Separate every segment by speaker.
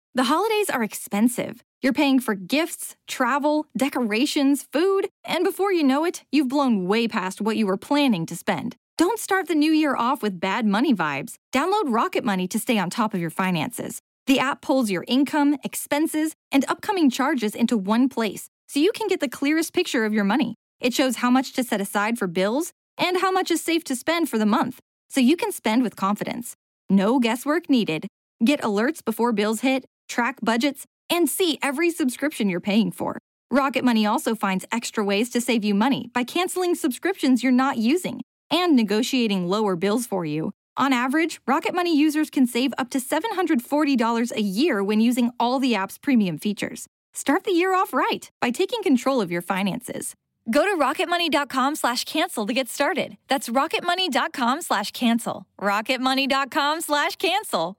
Speaker 1: The holidays are expensive. You're paying for gifts, travel, decorations, food, and before you know it, you've blown way past what you were planning to spend. Don't start the new year off with bad money vibes. Download Rocket Money to stay on top of your finances. The app pulls your income, expenses, and upcoming charges into one place so you can get the clearest picture of your money. It shows how much to set aside for bills and how much is safe to spend for the month so you can spend with confidence. No guesswork needed. Get alerts before bills hit, track budgets, and see every subscription you're paying for. Rocket Money also finds extra ways to save you money by canceling subscriptions you're not using and negotiating lower bills for you. On average, Rocket Money users can save up to $740 a year when using all the app's premium features. Start the year off right by taking control of your finances. Go to rocketmoney.com slash cancel to get started. That's rocketmoney.com slash cancel. Rocketmoney.com slash cancel.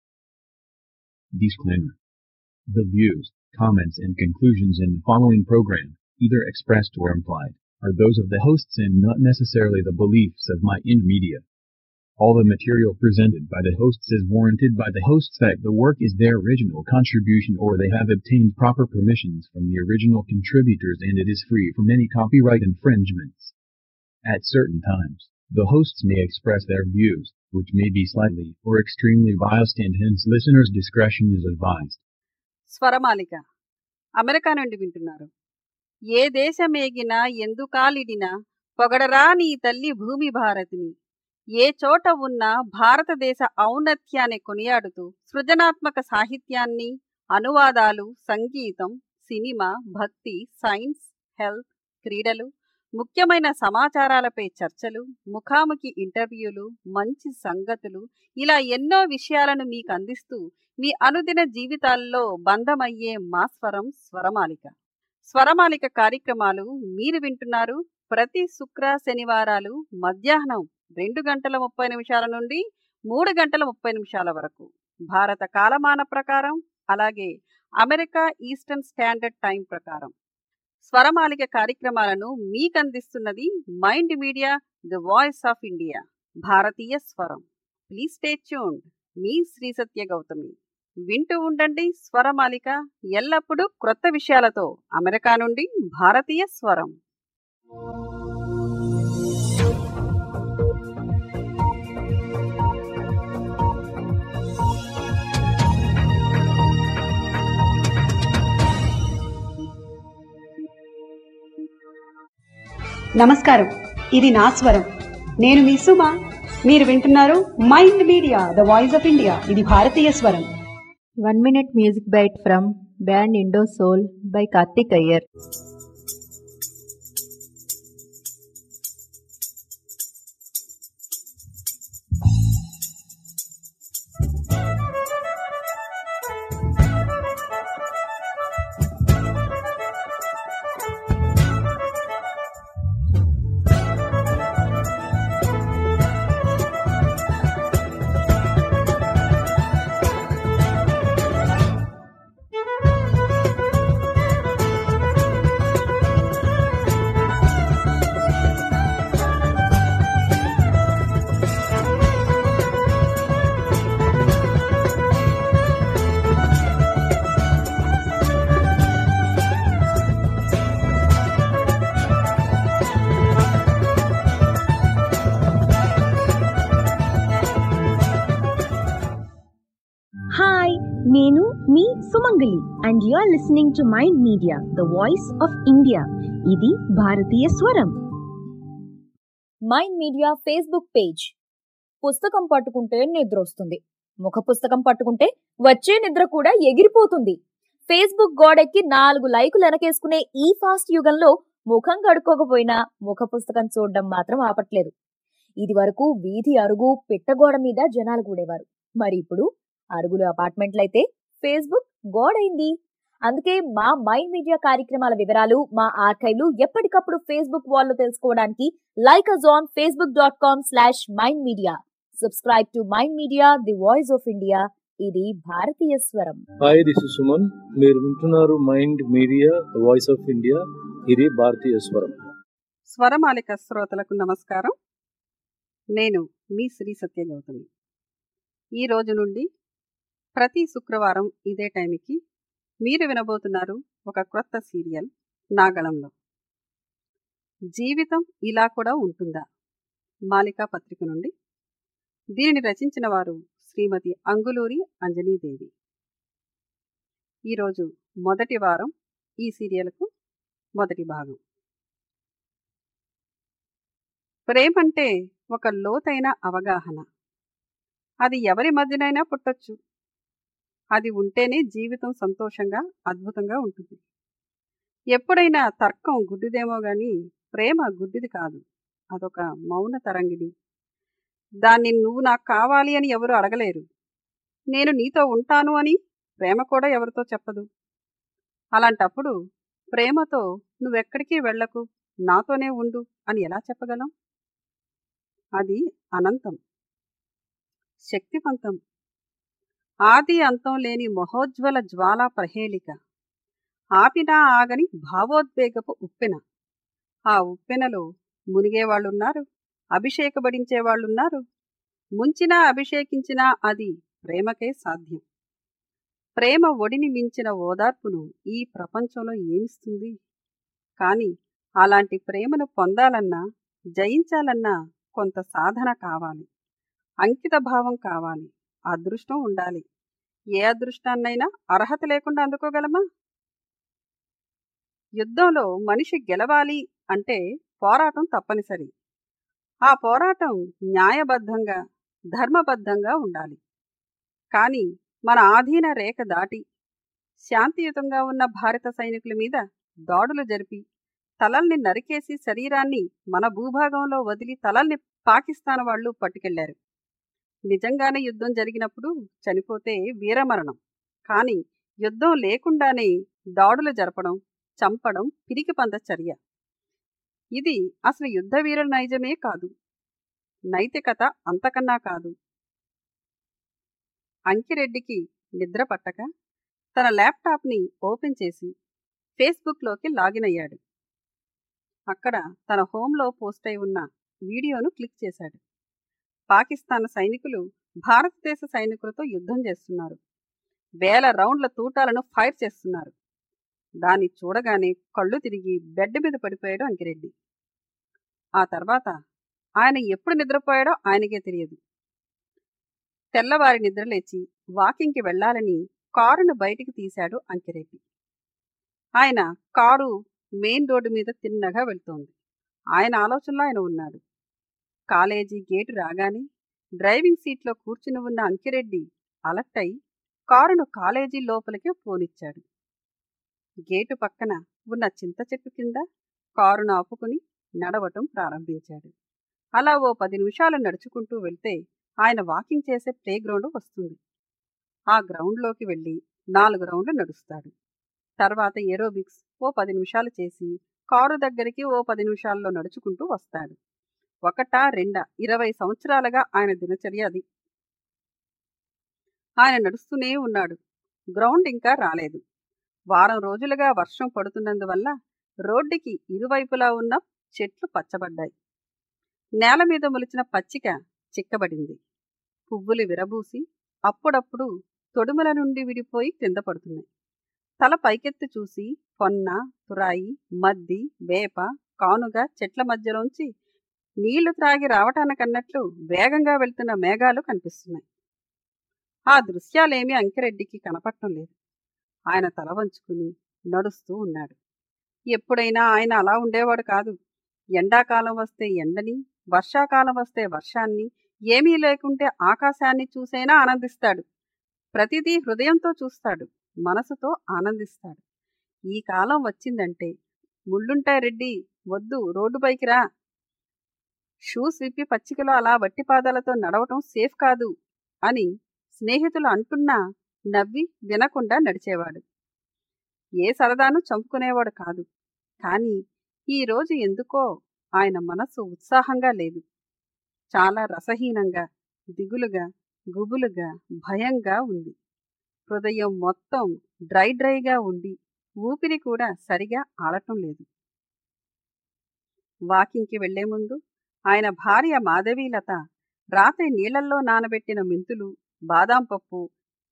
Speaker 2: Disclaimer. The views, comments, and conclusions in the following program, either expressed or implied, are those of the hosts and not necessarily the beliefs of Mind Media. All the material presented by the hosts is warranted by the hosts that the work is their original contribution or they have obtained proper permissions from the original contributors and it is free from any copyright infringements. At certain times, the hosts may express their views, which may be slightly or extremely biased and hence listeners' discretion is advised.
Speaker 3: Swaramalika America నుండి వింటున్నారు ఏ దేశమేగినా ఎందుకాలిడినా పొగడరా నీ తల్లి భూమి భారతిని ఏ చోట ఉన్నా భారతదేశ ఔన్నత్యాన్ని కొనియాడుతూ సృజనాత్మక సాహిత్యాన్ని అనువాదాలు సంగీతం సినిమా భక్తి సైన్స్ హెల్త్ క్రీడలు ముఖ్యమైన సమాచారాలపై చర్చలు ముఖాముఖి ఇంటర్వ్యూలు మంచి సంగతులు ఇలా ఎన్నో విషయాలను మీకు అందిస్తూ మీ అనుదిన జీవితాల్లో బంధమయ్యే మా స్వరం స్వరమాలిక స్వరమాలిక కార్యక్రమాలు మీరు వింటున్నారు ప్రతి శుక్ర శనివారాలు మధ్యాహ్నం రెండు గంటల ముప్పై నిమిషాల నుండి మూడు గంటల ముప్పై నిమిషాల వరకు భారత కాలమాన ప్రకారం అలాగే అమెరికా ఈస్టర్న్ స్టాండర్డ్ టైం ప్రకారం స్వరమాలిక కార్యక్రమాలను మీకు అందిస్తున్నది mind media the voice of India భారతీయ స్వరం ప్లీజ్ స్టే ట్యూన్డ్ మీ శ్రీ సత్య గౌతమి వింటూ ఉండండి స్వరమాలిక ఎల్లప్పుడూ క్రొత్త విషయాలతో అమెరికా నుండి భారతీయ స్వరం
Speaker 4: నమస్కారం ఇది నా స్వరం నేను మీ సుమ మీరు వింటున్నారు mind media the voice of India ఇది భారతీయ స్వరం
Speaker 5: One minute music bite from band Indo Soul by Karthik Iyer.
Speaker 6: Hi నేను మీ Sumangali and you are listening to mind media the voice of India ఇది భారతీయ స్వరం
Speaker 7: మైండ్ మీడియా ఫేస్బుక్ పేజ్ పుస్తకం పట్టుకుంటే నిద్ర వస్తుంది ముఖ పుస్తకం పట్టుకుంటే వచ్చే నిద్ర కూడా ఎగిరిపోతుంది ఫేస్బుక్ గోడెక్కి నాలుగు లైకులు వెనకేసుకునే ఈ ఫాస్ట్ యుగంలో ముఖం కడుక్కోకపోయినా ముఖ పుస్తకం చూడడం మాత్రం ఆపట్లేదు ఇది వరకు వీధి అరుగు పిట్టగోడ మీద జనాలు కూడేవారు మరి ఇప్పుడు అరుగులు అపార్ట్మెంట్లయితే ఫేస్బుక్ గోడైంది అందుకే మా మైండ్ మీడియా కార్యక్రమాల వివరాలు మా ఆర్కైవ్లు ఎప్పటికప్పుడు ఫేస్బుక్ వాల్లో తెలుసుకోవడానికి like us on Facebook dot com slash mind media subscribe to mind media the voice of India ఇది భారతీయ స్వరం
Speaker 8: హాయ్ దిస్ ఇస్ సుమన్ మీరు వింటున్నారు mind media voice of India ఇది భారతీయ స్వరం
Speaker 3: స్వరమాలిక శ్రోతలకు నమస్కారం నేను మీ శ్రీ సత్య గౌతమి ఈ రోజు నుండి ప్రతి శుక్రవారం ఇదే టైంకి మీరు వినబోతున్నారు ఒక క్రొత్త సీరియల్ నాగళంలో జీవితం ఇలా కూడా ఉంటుందా మాలికా పత్రిక నుండి దీనిని రచించిన వారు శ్రీమతి అంగులూరి అంజనీదేవి ఈరోజు మొదటి వారం ఈ సీరియల్కు మొదటి భాగం ప్రేమంటే ఒక లోతైన అవగాహన అది ఎవరి మధ్యనైనా పుట్టొచ్చు అది ఉంటేనే జీవితం సంతోషంగా అద్భుతంగా ఉంటుంది ఎప్పుడైనా తర్కం గుడ్డిదేమో గాని ప్రేమ గుడ్డిది కాదు అదొక మౌన తరంగిడి దాన్ని నువ్వు నాకు కావాలి అని ఎవరు అడగలేరు నేను నీతో ఉంటాను అని ప్రేమ కూడా ఎవరితో చెప్పదు అలాంటప్పుడు ప్రేమతో నువ్వెక్కడికి వెళ్లకు నాతోనే ఉండు అని ఎలా చెప్పగలం అది అనంతం శక్తివంతం ఆది అంతం లేని మహోజ్వల జ్వాలా ప్రహేళిక ఆపినా ఆగని భావోద్వేగపు ఉప్పెన ఆ ఉప్పెనలో మునిగేవాళ్ళున్నారు అభిషేకబడించేవాళ్ళున్నారు ముంచినా అభిషేకించినా అది ప్రేమకే సాధ్యం ప్రేమ ఒడిని మించిన ఓదార్పును ఈ ప్రపంచంలో ఏమిస్తుంది కాని అలాంటి ప్రేమను పొందాలన్నా జయించాలన్నా కొంత సాధన కావాలి అంకిత భావం కావాలి అదృష్టం ఉండాలి ఏ అదృష్టాన్నైనా అర్హత లేకుండా అందుకోగలమా యుద్ధంలో మనిషి గెలవాలి అంటే పోరాటం తప్పనిసరి ఆ పోరాటం న్యాయబద్ధంగా ధర్మబద్ధంగా ఉండాలి కాని మన ఆధీన రేఖ దాటి శాంతియుతంగా ఉన్న భారత సైనికుల మీద దాడులు జరిపి తలల్ని నరికేసి శరీరాన్ని మన భూభాగంలో వదిలి తలల్ని పాకిస్తాన్ వాళ్ళు పట్టుకెళ్లారు నిజంగానే యుద్ధం జరిగినప్పుడు చనిపోతే వీరమరణం కాని యుద్ధం లేకుండానే దాడులు జరపడం చంపడం పిరికి పంద చర్య ఇది అసలు యుద్ధ వీరుల నైజమే కాదు నైతికత అంతకన్నా కాదు అంకిరెడ్డికి నిద్ర పట్టక తన ల్యాప్టాప్ని ఓపెన్ చేసి ఫేస్బుక్లోకి లాగిన్ అయ్యాడు అక్కడ తన హోంలో పోస్ట్ అయి ఉన్న వీడియోను క్లిక్ చేశాడు పాకిస్తాన్ సైనికులు భారతదేశ సైనికులతో యుద్ధం చేస్తున్నారు వేల రౌండ్ల తూటాలను ఫైర్ చేస్తున్నారు దాన్ని చూడగానే కళ్ళు తిరిగి బెడ్ మీద పడిపోయాడు అంకిరెడ్డి ఆ తర్వాత ఆయన ఎప్పుడు నిద్రపోయాడో ఆయనకే తెలియదు తెల్లవారి నిద్రలేచి వాకింగ్కి వెళ్లాలని కారును బయటికి తీశాడు అంకిరెడ్డి ఆయన కారు మెయిన్ రోడ్డు మీద తిన్నగా వెళ్తోంది ఆయన ఆలోచనలో ఆయన ఉన్నాడు కాలేజీ గేటు రాగానే డ్రైవింగ్ సీట్లో కూర్చుని ఉన్న అంకిరెడ్డి అలర్ట్ అయి కారును కాలేజీ లోపలికి పోనిచ్చాడు గేటు పక్కన ఉన్న చింత చెట్టు కింద కారును ఆపుకుని నడవటం ప్రారంభించాడు అలా ఓ పది నిమిషాలు నడుచుకుంటూ వెళ్తే ఆయన వాకింగ్ చేసే ప్లే గ్రౌండ్ వస్తుంది ఆ గ్రౌండ్లోకి వెళ్ళి నాలుగు రౌండ్లు నడుస్తాడు తర్వాత ఏరోబిక్స్ ఓ పది నిమిషాలు చేసి కారు దగ్గరికి ఓ పది నిమిషాల్లో నడుచుకుంటూ వస్తాడు ఒకటా రెండా ఇరవై సంవత్సరాలుగా ఆయన దినచర్య అది ఆయన నడుస్తూనే ఉన్నాడు గ్రౌండ్ ఇంకా రాలేదు వారం రోజులుగా వర్షం పడుతున్నందువల్ల రోడ్డుకి ఇరువైపులా ఉన్న చెట్లు పచ్చబడ్డాయి నేల మీద మొలిచిన పచ్చిక చిక్కబడింది పువ్వులు విరబూసి అప్పుడప్పుడు తొడుముల నుండి విడిపోయి క్రింద పడుతున్నాయి తల పైకెత్తి చూసి పొన్న తురాయి మద్ది వేప కానుగ చెట్ల మధ్యలోంచి నీళ్లు త్రాగి రావటానికన్నట్లు వేగంగా వెళ్తున్న మేఘాలు కనిపిస్తున్నాయి ఆ దృశ్యాలేమీ అంకిరెడ్డికి కనపడటం లేదు ఆయన తల వంచుకుని నడుస్తూ ఉన్నాడు ఎప్పుడైనా ఆయన అలా ఉండేవాడు కాదు ఎండాకాలం వస్తే ఎండని వర్షాకాలం వస్తే వర్షాన్ని ఏమీ లేకుంటే ఆకాశాన్ని చూసైనా ఆనందిస్తాడు ప్రతిదీ హృదయంతో చూస్తాడు మనసుతో ఆనందిస్తాడు ఈ కాలం వచ్చిందంటే ముళ్ళుంటాయి రెడ్డి వద్దు రోడ్డుపైకి రా షూస్ విప్పి పచ్చికలో అలా వట్టి పాదాలతో నడవటం సేఫ్ కాదు అని స్నేహితులు అంటున్నా నవ్వి వినకుండా నడిచేవాడు ఏ సరదాను చంపుకునేవాడు కాదు కాని ఈరోజు ఎందుకో ఆయన మనస్సు ఉత్సాహంగా లేదు చాలా రసహీనంగా దిగులుగా గుబులుగా భయంగా ఉంది హృదయం మొత్తం డ్రై డ్రైగా ఉండి ఊపిరి కూడా సరిగా ఆడటం లేదు వాకింగ్కి వెళ్లే ముందు ఆయన భార్య మాధవీలత రాత్రి నీళ్లల్లో నానబెట్టిన మెంతులు బాదాం పప్పు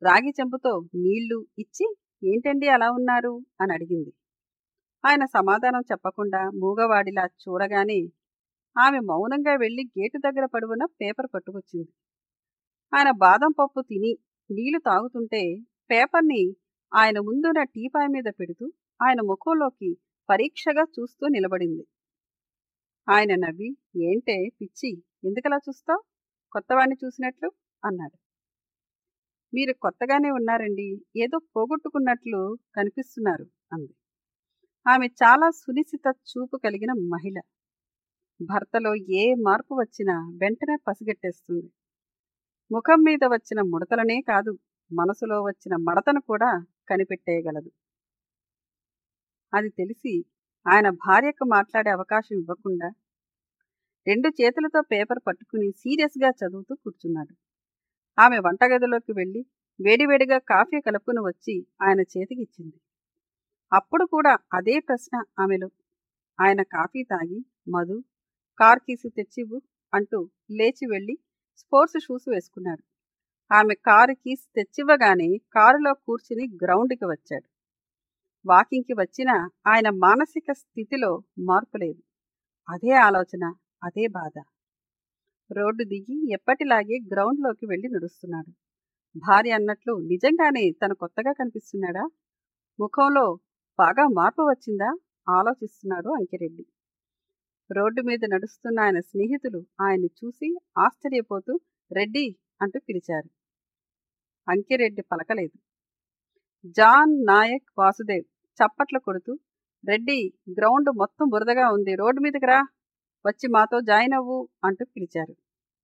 Speaker 3: రాగి చెంబుతో నీళ్లు ఇచ్చి ఏంటండి అలా ఉన్నారు అని అడిగింది ఆయన సమాధానం చెప్పకుండా మూగవాడిలా చూడగానే ఆమె మౌనంగా వెళ్లి గేటు దగ్గర పడువున పేపర్ పట్టుకొచ్చింది ఆయన బాదం పప్పు తిని నీళ్లు తాగుతుంటే పేపర్ని ఆయన ముందున్న టీపాయ్ మీద పెడుతూ ఆయన ముఖంలోకి పరీక్షగా చూస్తూ నిలబడింది ఆయన నవ్వి ఏంటే పిచ్చి ఎందుకలా చూస్తావు కొత్తవాణ్ణి చూసినట్లు అన్నాడు మీరు కొత్తగానే ఉన్నారండి ఏదో పోగొట్టుకున్నట్లు కనిపిస్తున్నారు అంది ఆమె చాలా సునిశిత చూపు కలిగిన మహిళ భర్తలో ఏ మార్పు వచ్చినా వెంటనే పసిగట్టేస్తుంది ముఖం మీద వచ్చిన ముడతలనే కాదు మనసులో వచ్చిన మడతను కూడా కనిపెట్టేయగలదు అది తెలిసి ఆయన భార్యకు మాట్లాడే అవకాశం ఇవ్వకుండా రెండు చేతులతో పేపర్ పట్టుకుని సీరియస్గా చదువుతూ కూర్చున్నాడు ఆమె వంటగదిలోకి వెళ్ళి వేడివేడిగా కాఫీ కలుపుకుని వచ్చి ఆయన చేతికి ఇచ్చింది అప్పుడు కూడా అదే ప్రశ్న ఆమెలో ఆయన కాఫీ తాగి మధు కార్ కీసు తెచ్చివు అంటూ లేచి వెళ్ళి స్పోర్ట్స్ షూస్ వేసుకున్నాడు ఆమె కారు కీస్ తెచ్చివ్వగానే కారులో కూర్చుని గ్రౌండ్కి వచ్చాడు వాకింగ్కి వచ్చిన ఆయన మానసిక స్థితిలో మార్పు లేదు అదే ఆలోచన అదే బాధ రోడ్డు దిగి ఎప్పటిలాగే గ్రౌండ్లోకి వెళ్ళి నడుస్తున్నాడు భార్య అన్నట్లు నిజంగానే తను కొత్తగా కనిపిస్తున్నాడా ముఖంలో బాగా మార్పు వచ్చిందా ఆలోచిస్తున్నాడు అంకిరెడ్డి రోడ్డు మీద నడుస్తున్న ఆయన స్నేహితులు ఆయన్ని చూసి ఆశ్చర్యపోతూ రెడ్డి అంటూ పిలిచారు అంకిరెడ్డి పలకలేదు జాన్ నాయక్ వాసుదేవ్ చప్పట్లు కొడుతూ రెడ్డి గ్రౌండ్ మొత్తం బురదగా ఉంది రోడ్డు మీదకి రా వచ్చి మాతో జాయిన్ అవ్వు అంటూ పిలిచారు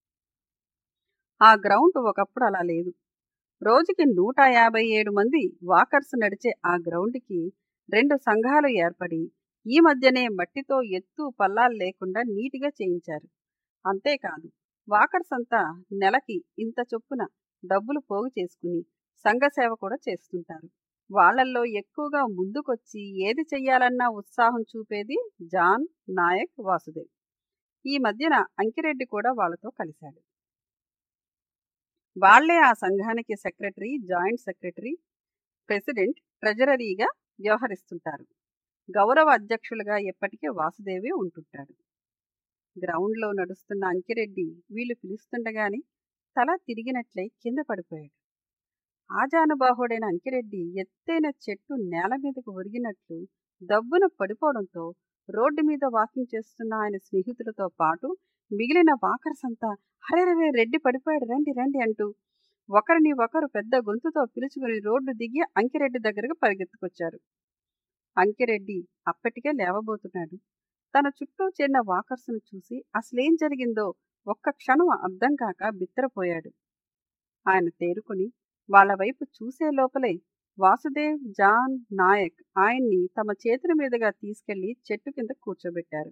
Speaker 3: ఆ గ్రౌండ్ ఒకప్పుడు అలా లేదు రోజుకి నూట యాభై ఏడు మంది వాకర్స్ నడిచే ఆ గ్రౌండ్కి రెండు సంఘాలు ఏర్పడి ఈ మధ్యనే మట్టితో ఎత్తు పల్లాలు లేకుండా నీటిగా చేయించారు అంతేకాదు వాకర్స్ అంతా నెలకి ఇంత చొప్పున డబ్బులు పోగు చేసుకుని సంఘసేవ కూడా చేస్తుంటారు వాళ్లల్లో ఎక్కువగా ముందుకొచ్చి ఏది చెయ్యాలన్నా ఉత్సాహం చూపేది జాన్ నాయక్ వాసుదేవ్ ఈ మధ్యన అంకిరెడ్డి కూడా వాళ్ళతో కలిశాడు వాళ్లే ఆ సంఘానికి సెక్రటరీ జాయింట్ సెక్రటరీ ప్రెసిడెంట్ ట్రెజరరీగా వ్యవహరిస్తుంటారు గౌరవ అధ్యక్షులుగా ఎప్పటికీ వాసుదేవే ఉంటుంటాడు గ్రౌండ్లో నడుస్తున్న అంకిరెడ్డి వీళ్ళు పిలుస్తుండగానే తల తిరిగినట్లై కింద పడిపోయాడు ఆజానుబాహుడైన అంకిరెడ్డి ఎత్తైన చెట్టు నేల మీదకు ఒరిగినట్లు దబ్బున పడిపోవడంతో రోడ్డు మీద వాకింగ్ చేస్తున్న ఆయన స్నేహితులతో పాటు మిగిలిన వాకర్స్ అంతా హరేరరే రెడ్డి పడిపోయాడు రండి రండి అంటూ ఒకరిని ఒకరు పెద్ద గొంతుతో పిలుచుకుని రోడ్డు దిగి అంకిరెడ్డి దగ్గరకు పరిగెత్తుకొచ్చారు అంకిరెడ్డి అప్పటికే లేవబోతున్నాడు తన చుట్టూ చేరిన వాకర్స్ను చూసి అసలేం జరిగిందో ఒక్క క్షణం అర్థం కాక బిత్తరపోయాడు ఆయన తేరుకుని వాళ్ళ వైపు చూసే లోపలే వాసుదేవ్ జాన్ నాయక్ ఆయన్ని తమ చేతుల మీదుగా తీసుకెళ్లి చెట్టు కింద కూర్చోబెట్టారు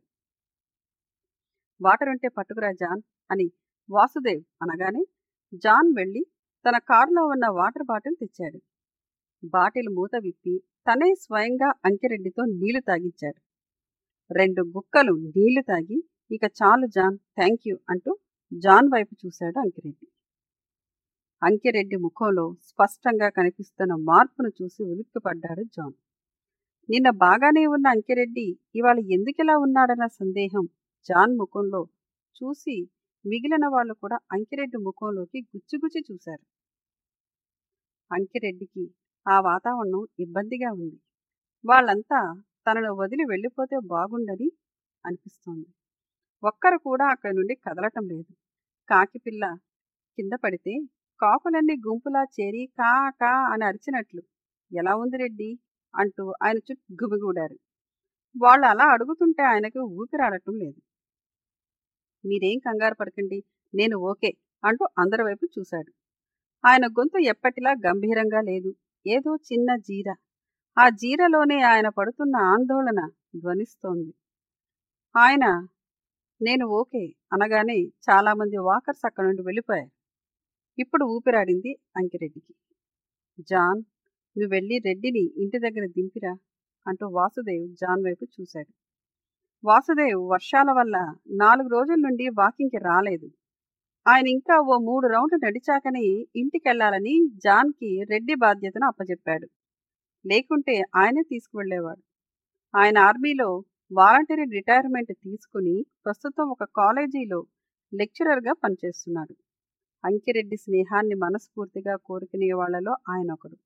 Speaker 3: వాటర్ ఉంటే పట్టుకురా జాన్ అని వాసుదేవ్ అనగానే జాన్ వెళ్ళి తన కారులో ఉన్న వాటర్ బాటిల్ తెచ్చాడు బాటిల్ మూత విప్పి తనే స్వయంగా అంకిరెడ్డితో నీళ్లు తాగించాడు రెండు గుక్కలు నీళ్లు తాగి ఇక చాలు జాన్ థ్యాంక్ యూ అంటూ జాన్ వైపు చూశాడు అంకిరెడ్డి అంకిరెడ్డి ముఖంలో స్పష్టంగా కనిపిస్తున్న మార్పును చూసి ఉలిక్కిపడ్డాడు జాన్ నిన్న బాగానే ఉన్న అంకిరెడ్డి ఇవాళ ఎందుకిలా ఉన్నాడన్న సందేహం జాన్ ముఖంలో చూసి మిగిలిన వాళ్ళు కూడా అంకిరెడ్డి ముఖంలోకి గుచ్చిగుచ్చి చూశారు అంకిరెడ్డికి ఆ వాతావరణం ఇబ్బందిగా ఉంది వాళ్ళంతా తనను వదిలి వెళ్ళిపోతే బాగుండని అనిపిస్తోంది ఒక్కరు కూడా అక్కడి నుండి కదలటం లేదు కాకిపిల్ల కింద పడితే కాకులన్నీ గుంపులా చేరి కా కా అని అరిచినట్లు ఎలా ఉంది రెడ్డి అంటూ ఆయన చుట్టూ గుమిగూడారు వాళ్ళు అలా అడుగుతుంటే ఆయనకు ఊపిరాడటం లేదు మీరేం కంగారు పడకండి నేను ఓకే అంటూ అందరి వైపు చూశాడు ఆయన గొంతు ఎప్పటిలా గంభీరంగా లేదు ఏదో చిన్న జీర ఆ జీరలోనే ఆయన పడుతున్న ఆందోళన ధ్వనిస్తోంది ఆయన నేను ఓకే అనగానే చాలామంది వాకర్స్ అక్కడి నుండి వెళ్ళిపోయారు ఇప్పుడు ఊపిరాడింది అంకిరెడ్డికి జాన్ నువ్వు వెళ్ళి రెడ్డిని ఇంటి దగ్గర దింపిరా అంటూ వాసుదేవ్ జాన్ వైపు చూశాడు వాసుదేవ్ వర్షాల వల్ల నాలుగు రోజుల నుండి వాకింగ్కి రాలేదు ఆయన ఇంకా ఓ మూడు రౌండ్లు నడిచాకని ఇంటికెళ్లాలని జాన్కి రెడ్డి బాధ్యతను అప్పచెప్పాడు లేకుంటే ఆయనే తీసుకువెళ్లేవాడు ఆయన ఆర్మీలో వాలంటరీ రిటైర్మెంట్ తీసుకుని ప్రస్తుతం ఒక కాలేజీలో లెక్చరర్గా పనిచేస్తున్నాడు అంకిరెడ్డి స్నేహాన్ని మనస్ఫూర్తిగా కోరుకునే వాళ్లలో ఆయన ఒకడు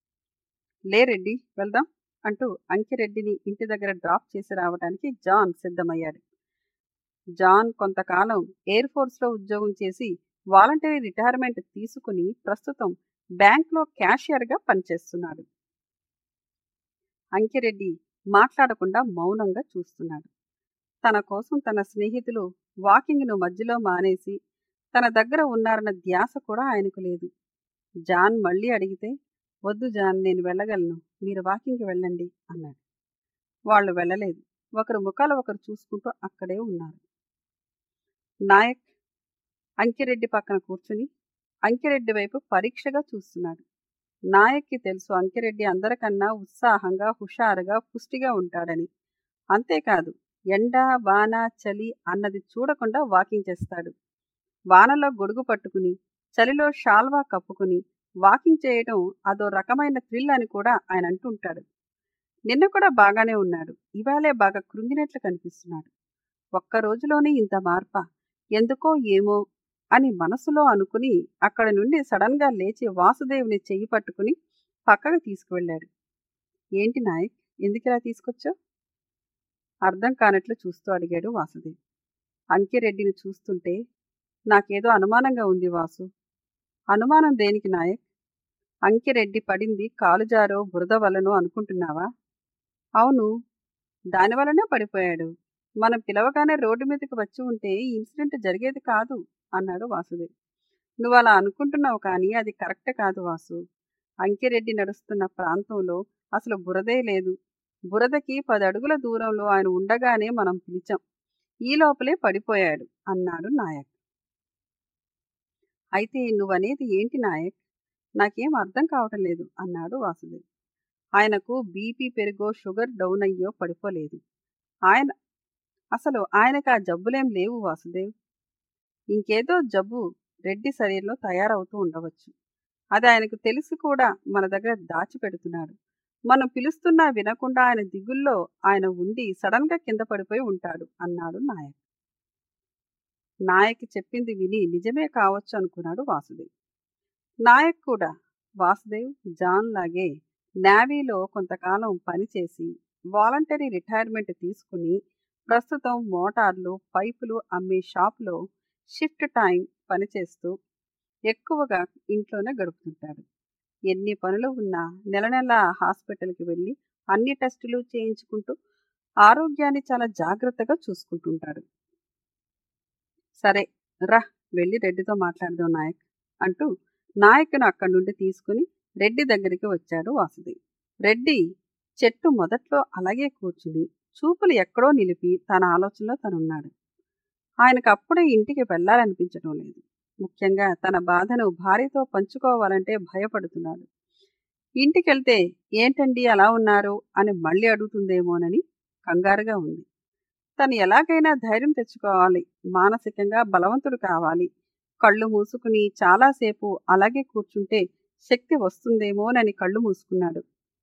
Speaker 3: లే రెడ్డి వెళ్దాం అంటూ అంకిరెడ్డిని ఇంటి దగ్గర డ్రాప్ చేసి రావడానికి జాన్ సిద్ధమయ్యాడు జాన్ కొంతకాలం ఎయిర్ ఫోర్స్లో ఉద్యోగం చేసి వాలంటరీ రిటైర్మెంట్ తీసుకుని ప్రస్తుతం బ్యాంక్లో క్యాషియర్గా పనిచేస్తున్నాడు అంకిరెడ్డి మాట్లాడకుండా మౌనంగా చూస్తున్నాడు తన కోసం తన స్నేహితులు వాకింగ్ను మధ్యలో మానేసి తన దగ్గర ఉన్నారన్న ధ్యాస కూడా ఆయనకు లేదు జాన్ మళ్ళీ అడిగితే వద్దు జాన్ నేను వెళ్ళగలను మీరు వాకింగ్కి వెళ్ళండి అన్నాడు వాళ్ళు వెళ్ళలేదు ఒకరు ముఖాలు ఒకరు చూసుకుంటూ అక్కడే ఉన్నారు నాయక్ అంకిరెడ్డి పక్కన కూర్చుని అంకిరెడ్డి వైపు పరీక్షగా చూస్తున్నాడు నాయక్కి తెలుసు అంకిరెడ్డి అందరికన్నా ఉత్సాహంగా హుషారుగా పుష్టిగా ఉంటాడని అంతేకాదు ఎండ వాన చలి అన్నది చూడకుండా వాకింగ్ చేస్తాడు వానలో గొడుగు పట్టుకుని చలిలో షాల్వా కప్పుకుని వాకింగ్ చేయడం అదో రకమైన థ్రిల్ అని కూడా ఆయన అంటుంటాడు నిన్న కూడా బాగానే ఉన్నాడు ఇవాళే బాగా కృంగినట్లు కనిపిస్తున్నాడు ఒక్క రోజులోనే ఇంత మార్ప ఎందుకో ఏమో అని మనసులో అనుకుని అక్కడి నుండి సడన్గా లేచి వాసుదేవుని చెయ్యి పట్టుకుని పక్కకు తీసుకువెళ్ళాడు ఏంటి నాయక్ ఎందుకిలా తీసుకొచ్చావు అర్థం కానట్లు చూస్తూ అడిగాడు వాసుదేవ్ అంకిరెడ్డిని చూస్తుంటే నాకేదో అనుమానంగా ఉంది వాసు అనుమానం దేనికి నాయక్ అంకిరెడ్డి పడింది కాలుజారో బురద వలనో అనుకుంటున్నావా అవును దానివల్లనే పడిపోయాడు మనం పిలవగానే రోడ్డు మీదకి వచ్చి ఉంటే ఈ ఇన్సిడెంట్ జరిగేది కాదు అన్నాడు వాసుదేవ్ నువ్వు అలా అనుకుంటున్నావు కానీ అది కరెక్ట్ కాదు వాసు అంకిరెడ్డి నడుస్తున్న ప్రాంతంలో అసలు బురదే లేదు బురదకి పది అడుగుల దూరంలో ఆయన ఉండగానే మనం పిలిచాం ఈ లోపలే పడిపోయాడు అన్నాడు నాయక్ అయితే నువ్వనేది ఏంటి నాయక్ నాకేం అర్థం కావటం లేదు అన్నాడు వాసుదేవ్ ఆయనకు బీపీ పెరుగో షుగర్ డౌన్ అయ్యో పడిపోలేదు ఆయన అసలు ఆయనకు ఆ జబ్బులేం లేవు వాసుదేవ్ ఇంకేదో జబ్బు రెడ్డి శరీరంలో తయారవుతూ ఉండవచ్చు అది ఆయనకు తెలిసి కూడా మన దగ్గర దాచిపెడుతున్నాడు మనం పిలుస్తున్నా వినకుండా ఆయన దిగుల్లో ఆయన ఉండి సడన్గా కింద పడిపోయి ఉంటాడు అన్నాడు నాయక్ నాయక్ చెప్పింది విని నిజమే కావచ్చు అనుకున్నాడు వాసుదేవ్ నాయక్ కూడా వాసుదేవ్ జాన్ లాగే నేవీలో కొంతకాలం పనిచేసి వాలంటరీ రిటైర్మెంట్ తీసుకుని ప్రస్తుతం మోటార్లు పైపులు అమ్మే షాప్లో షిఫ్ట్ టైం పనిచేస్తూ ఎక్కువగా ఇంట్లోనే గడుపుతుంటాడు ఎన్ని పనులు ఉన్నా నెల నెల హాస్పిటల్కి వెళ్ళి అన్ని టెస్టులు చేయించుకుంటూ ఆరోగ్యాన్ని చాలా జాగ్రత్తగా చూసుకుంటుంటాడు సరే రా వెళ్ళి రెడ్డితో మాట్లాడదాం నాయక్ అంటూ నాయకును అక్కడి నుండి తీసుకుని రెడ్డి దగ్గరికి వచ్చాడు వాసుదేవ్ రెడ్డి చెట్టు మొదట్లో అలాగే కూర్చుని చూపులు ఎక్కడో నిలిపి తన ఆలోచనలో తనున్నాడు ఆయనకు అప్పుడే ఇంటికి వెళ్ళాలనిపించడం లేదు ముఖ్యంగా తన బాధను భార్యతో పంచుకోవాలంటే భయపడుతున్నాడు ఇంటికెళ్తే ఏంటండి అలా ఉన్నారు అని మళ్ళీ అడుగుతుందేమోనని కంగారుగా ఉంది తను ఎలాగైనా ధైర్యం తెచ్చుకోవాలి మానసికంగా బలవంతుడు కావాలి కళ్ళు మూసుకుని చాలాసేపు అలాగే కూర్చుంటే శక్తి వస్తుందేమోనని కళ్ళు మూసుకున్నాడు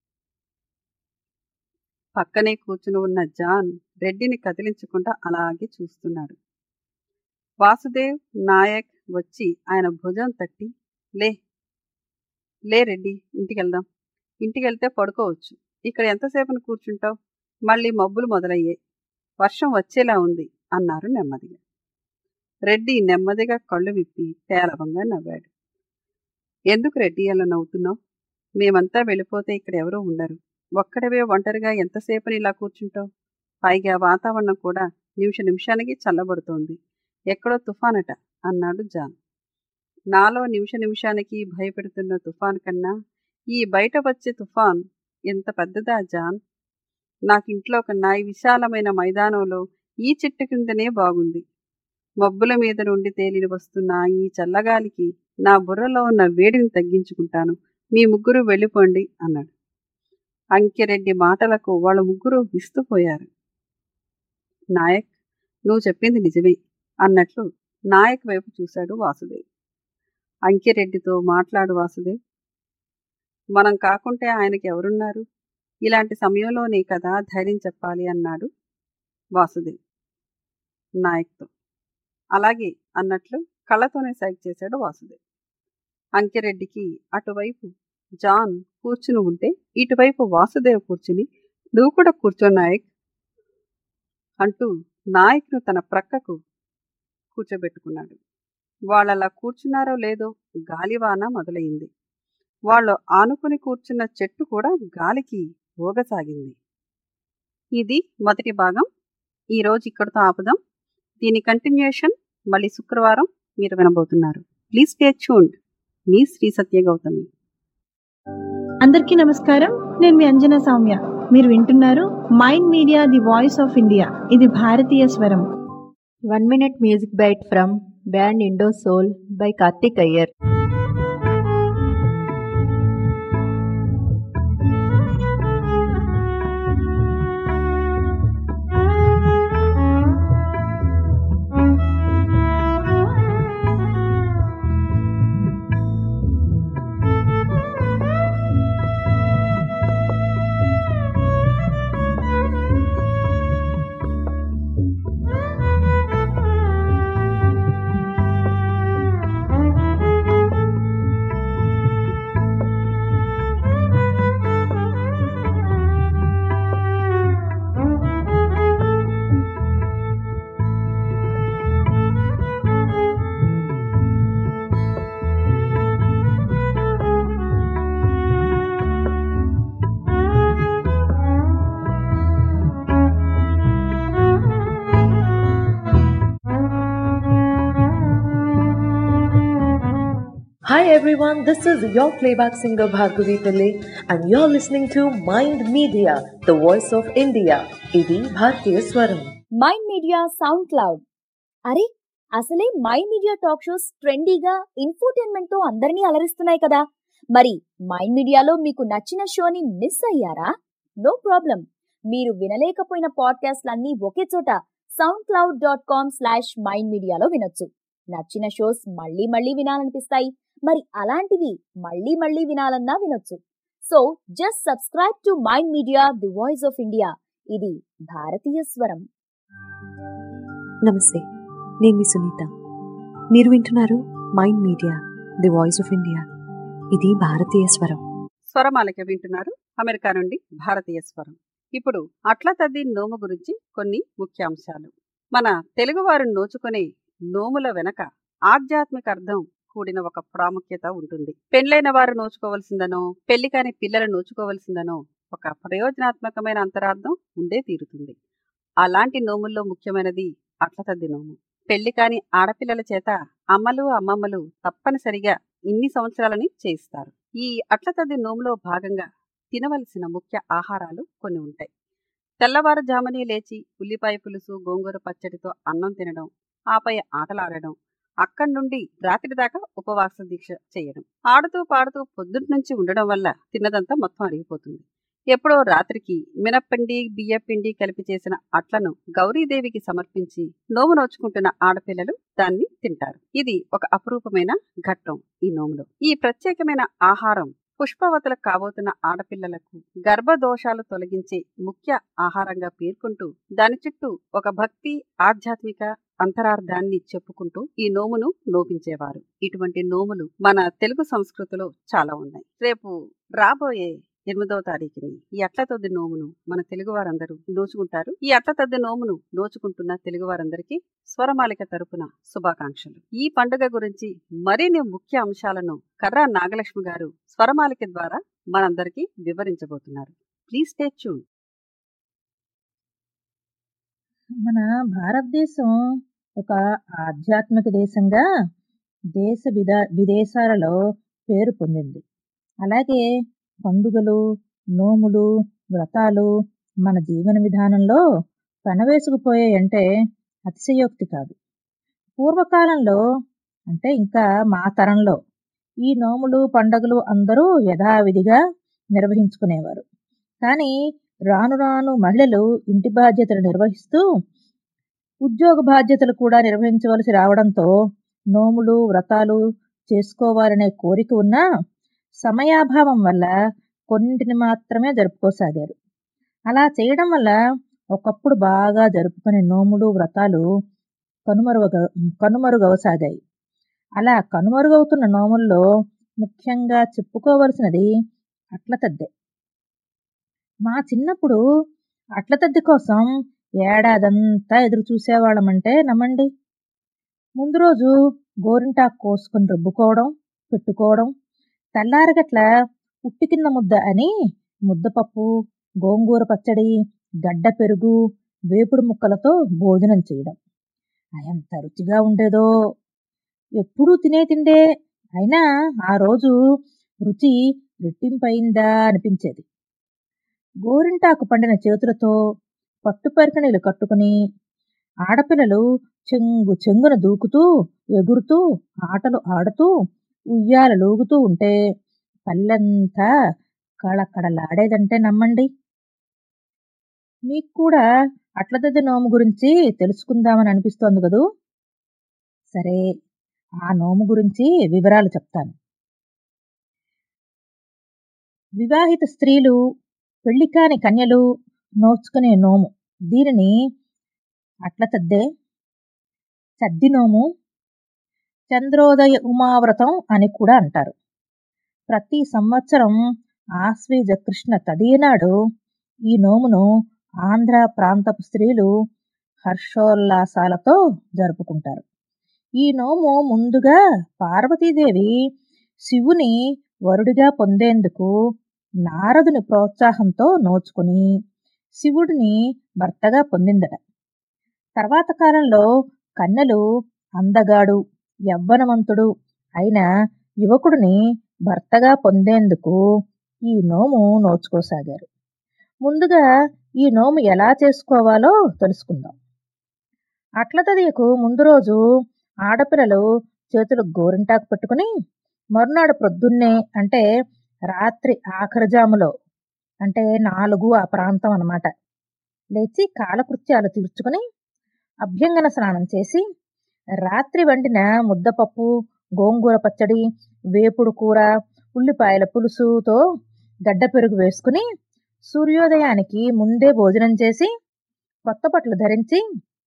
Speaker 3: పక్కనే కూర్చుని ఉన్న జాన్ రెడ్డిని కదిలించకుండా అలాగే చూస్తున్నాడు వాసుదేవ్ నాయక్ వచ్చి ఆయన భుజం తట్టి లే లే రెడ్డి ఇంటికెళ్దాం ఇంటికెళ్తే పడుకోవచ్చు ఇక్కడ ఎంతసేపుని కూర్చుంటావు మళ్ళీ మబ్బులు మొదలయ్యాయి వర్షం వచ్చేలా ఉంది అన్నారు నెమ్మదిగా రెడ్డి నెమ్మదిగా కళ్ళు విప్పి పేలవంగా నవ్వాడు ఎందుకు రెడ్డి అలా నవ్వుతున్నావు మేమంతా వెళ్ళిపోతే ఇక్కడ ఎవరూ ఉండరు ఒక్కడవే ఒంటరిగా ఎంతసేపని ఇలా కూర్చుంటావు పైగా వాతావరణం కూడా నిమిష నిమిషానికి చల్లబడుతోంది ఎక్కడో తుఫానట అన్నాడు జాన్ నాలో నిమిష నిమిషానికి భయపెడుతున్న తుఫాన్ కన్నా ఈ బయట వచ్చే తుఫాన్ ఎంత పెద్దదా జాన్ నాకింట్లో కన్నా ఈ విశాలమైన మైదానంలో ఈ చెట్టు కిందనే బాగుంది మబ్బుల మీద నుండి తేలిని వస్తున్న ఈ చల్లగాలికి నా బుర్రలో ఉన్న వేడిని తగ్గించుకుంటాను మీ ముగ్గురు వెళ్ళిపోండి అన్నాడు అంకెరెడ్డి మాటలకు వాళ్ళ ముగ్గురు విస్తుపోయారు నాయక్ నువ్వు చెప్పింది నిజమే అన్నట్లు నాయక్ వైపు చూశాడు వాసుదేవ్ అంకిరెడ్డితో మాట్లాడు వాసుదేవ్ మనం కాకుంటే ఆయనకి ఎవరున్నారు ఇలాంటి సమయంలోనే కదా ధైర్యం చెప్పాలి అన్నాడు వాసుదేవ్ నాయక్తో అలాగే అన్నట్లు కళ్ళతోనే సైక్ చేశాడు వాసుదేవ్ అంకిరెడ్డికి అటువైపు జాన్ కూర్చుని ఉంటే ఇటువైపు వాసుదేవ్ కూర్చుని నువ్వు కూడా కూర్చో నాయక్ అంటూ నాయక్ను తన ప్రక్కకు కూర్చోబెట్టుకున్నాడు వాళ్ళలా కూర్చున్నారో లేదో గాలివాన మొదలైంది వాళ్ళు ఆనుకుని కూర్చున్న చెట్టు కూడా గాలికి ఊగసాగింది ఇది మొదటి భాగం ఈరోజు ఇక్కడితో ఆపుదాం దీని కంటిన్యూషన్ మళ్ళీ శుక్రవారం మీరు వినబోతున్నారు ప్లీజ్ స్టే ట్యూన్డ్ మీ శ్రీ సత్య గౌతమి
Speaker 5: అందరికీ నమస్కారం నేను మీ అంజనా సౌమ్య మీరు వింటున్నారు mind media the voice of India ఇది భారతీయ స్వరం one minute music bite from band Indo Soul by Karthik Iyer
Speaker 9: Hi everyone, this is your playback singer Bhargavi Pillai and you're listening to Mind Media, the voice of India. ఇది భారతీయ స్వరం
Speaker 7: mind media sound SoundCloud అరే అసలే mind media talk shows ట్రెండీగా infotainment తో అందరినీ అలరిస్తున్నాయి కదా మరి మైండ్ మీడియాలో మీకు నచ్చిన షోని మిస్ అయ్యారా నో ప్రాబ్లం మీరు వినలేకపోయిన పాడ్కాస్ట్లన్నీ ఒకే చోట SoundCloud dot com slash mind మీడియాలో వినొచ్చు నచ్చిన షోస్ మళ్ళీ మళ్ళీ వినాలనిపిస్తాయి మరి అలాంటివి మళ్ళీ మళ్ళీ వినాలన్నా వినొచ్చు so just subscribe to mind media the voice of India ఇది భారతీయ స్వరం
Speaker 10: నమస్తే నేను మీ సునీత మీరు వింటున్నారు mind media the voice of India ఇది భారతీయ స్వరం
Speaker 3: స్వరమాలిక వింటున్నారు అమెరికా నుండి భారతీయ స్వరం ఇప్పుడు అట్ల తద్ది నోము గురించి కొన్ని ముఖ్యాంశాలు మన తెలుగువారు నోచుకునే నోముల వెనక ఆధ్యాత్మిక అర్థం కూడిన ఒక ప్రాముఖ్యత ఉంటుంది పెళ్ళైన వారు నోచుకోవలసిందనో పెళ్లి కాని పిల్లలు నోచుకోవలసిందనో ఒక ప్రయోజనాత్మకమైన అంతరార్థం ఉండే తీరుతుంది అలాంటి నోముల్లో ముఖ్యమైనది అట్లతద్ది నోము పెళ్లి కాని ఆడపిల్లల చేత అమ్మలు అమ్మమ్మలు తప్పనిసరిగా ఇన్ని సంవత్సరాలని చేయిస్తారు ఈ అట్లతద్ది నోములో భాగంగా తినవలసిన ముఖ్య ఆహారాలు కొన్ని ఉంటాయి తెల్లవారుజామునే లేచి ఉల్లిపాయ పులుసు గోంగూర పచ్చడితో అన్నం తినడం ఆపై ఆటలాడడం అక్కడి నుండి రాత్రి దాకా ఉపవాస దీక్ష చేయడం ఆడుతూ పాడుతూ పొద్దుటి నుంచి ఉండడం వల్ల తిన్నదంతా మొత్తం అరిగిపోతుంది ఎప్పుడో రాత్రికి మినప్పిండి బియ్యపిండి కలిపి చేసిన అట్లను గౌరీదేవికి సమర్పించి నోము నోచుకుంటున్న ఆడపిల్లలు దాన్ని తింటారు ఇది ఒక అపురూపమైన ఘట్టం ఈ నోములో ఈ ప్రత్యేకమైన ఆహారం పుష్పవతులకు కాబోతున్న ఆడపిల్లలకు గర్భదోషాలు తొలగించే ముఖ్య ఆహారంగా పేర్కొంటూ దాని చుట్టూ ఒక భక్తి ఆధ్యాత్మిక అంతరార్థాన్ని చెప్పుకుంటూ ఈ నోమును నోపించేవారు ఇటువంటి నోములు మన తెలుగు సంస్కృతిలో చాలా ఉన్నాయి రేపు రాబోయే ఎనిమిదవ తారీఖుని ఈ అట్లతద్ది నోమును మన తెలుగు వారందరూ నోచుకుంటారు ఈ అట్లతద్ది నోమును నోచుకుంటున్న తెలుగు వారందరికీ స్వరమాలిక తరపున శుభాకాంక్షలు ఈ పండుగ గురించి మరిన్ని ముఖ్య అంశాలను కర్రా నాగలక్ష్మి గారు స్వరమాలిక ద్వారా మనందరికీ వివరించబోతున్నారు ప్లీజ్ స్టే ట్యూన్
Speaker 11: మన భారతదేశం ఒక ఆధ్యాత్మిక దేశంగా దేశ విదా విదేశాలలో పేరు పొందింది అలాగే పండుగలు నోములు వ్రతాలు మన జీవన విధానంలో పెనవేసుకుపోయాయంటే అతిశయోక్తి కాదు పూర్వకాలంలో అంటే ఇంకా మా తరంలో ఈ నోములు పండగలు అందరూ యథావిధిగా నిర్వహించుకునేవారు కానీ రాను రాను మహిళలు ఇంటి బాధ్యతలు నిర్వహిస్తూ ఉద్యోగ బాధ్యతలు కూడా నిర్వహించవలసి రావడంతో నోములు వ్రతాలు చేసుకోవాలనే కోరిక ఉన్నా సమయాభావం వల్ల కొన్నింటిని మాత్రమే జరుపుకోసాగారు అలా చేయడం వల్ల ఒకప్పుడు బాగా జరుపుకునే నోములు వ్రతాలు కనుమరుగ కనుమరుగవసాగాయి అలా కనుమరుగవుతున్న నోముల్లో ముఖ్యంగా చెప్పుకోవలసినది అట్లతద్దె మా చిన్నప్పుడు అట్లతద్దె కోసం ఏడాదంతా ఎదురు చూసేవాళ్ళమంటే నమ్మండి ముందు రోజు గోరింటాకు కోసుకుని రుబ్బుకోవడం పెట్టుకోవడం తెల్లారగట్ల ఉట్టి కింద ముద్ద అని ముద్దపప్పు గోంగూర పచ్చడి గడ్డ పెరుగు వేపుడు ముక్కలతో భోజనం చేయడం ఎంత రుచిగా ఉండేదో ఎప్పుడూ తినే తిండే అయినా ఆ రోజు రుచి రెట్టింపయిందా అనిపించేది గోరింటాకు పండిన చేతులతో పట్టుపరికణీలు కట్టుకుని ఆడపిల్లలు చెంగు చెంగున దూకుతూ ఎగురుతూ ఆటలు ఆడుతూ ఉయ్యాలలూగుతూ ఉంటే పల్లెంతా కళకళలాడేదంటే నమ్మండి మీకు కూడా అట్లదద్ద నోము గురించి తెలుసుకుందామని అనిపిస్తోంది కదూ సరే ఆ నోము గురించి వివరాలు చెప్తాను వివాహిత స్త్రీలు పెళ్లికాని కన్యలు నోచుకునే నోము దీనిని అట్లతద్దే చద్ది నోము చంద్రోదయ ఉమావ్రతం అని కూడా అంటారు ప్రతి సంవత్సరం ఆశ్వీజ కృష్ణ తదియనాడు ఈ నోమును ఆంధ్ర ప్రాంతపు స్త్రీలు హర్షోల్లాసాలతో జరుపుకుంటారు ఈ నోము ముందుగా పార్వతీదేవి శివుని వరుడిగా పొందేందుకు నారదుని ప్రోత్సాహంతో నోచుకుని శివుడిని భర్తగా పొందిందట తర్వాత కాలంలో కన్నెలు అందగాడు యవ్వనవంతుడు అయిన యువకుడిని భర్తగా పొందేందుకు ఈ నోము నోచుకోసాగారు ముందుగా ఈ నోము ఎలా చేసుకోవాలో తెలుసుకుందాం అట్లతదియకు ముందు రోజు ఆడపిల్లలు చేతులు గోరింటాకు పెట్టుకుని మరునాడు ప్రొద్దున్నే అంటే రాత్రి ఆఖరి జాములో అంటే నాలుగు ఆ ప్రాంతం అన్నమాట లేచి కాలకృత్యాలు తీర్చుకుని అభ్యంగన స్నానం చేసి రాత్రి వండిన ముద్దపప్పు గోంగూర పచ్చడి వేపుడు కూర ఉల్లిపాయల పులుసుతో గడ్డ పెరుగు వేసుకుని సూర్యోదయానికి ముందే భోజనం చేసి కొత్త బట్టలు ధరించి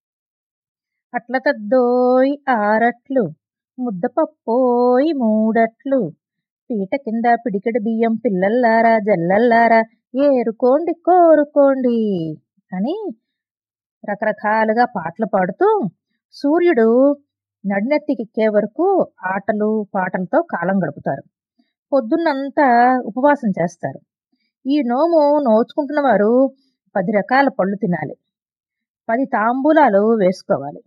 Speaker 11: అట్ల తద్దోయ్ ఆరట్లు ముద్దపప్పోయ్ మూడట్లు పీట కింద పిడికెడు బియ్యం పిల్లల్లారా జల్లల్లారా ఏరుకోండి కోరుకోండి అని రకరకాలుగా పాటలు పాడుతూ సూర్యుడు నడినెత్తికెక్కే వరకు ఆటలు పాటలతో కాలం గడుపుతారు పొద్దున్నంతా ఉపవాసం చేస్తారు ఈ నోము నోచుకుంటున్న వారు పది రకాల పళ్ళు తినాలి పది తాంబూలాలు వేసుకోవాలి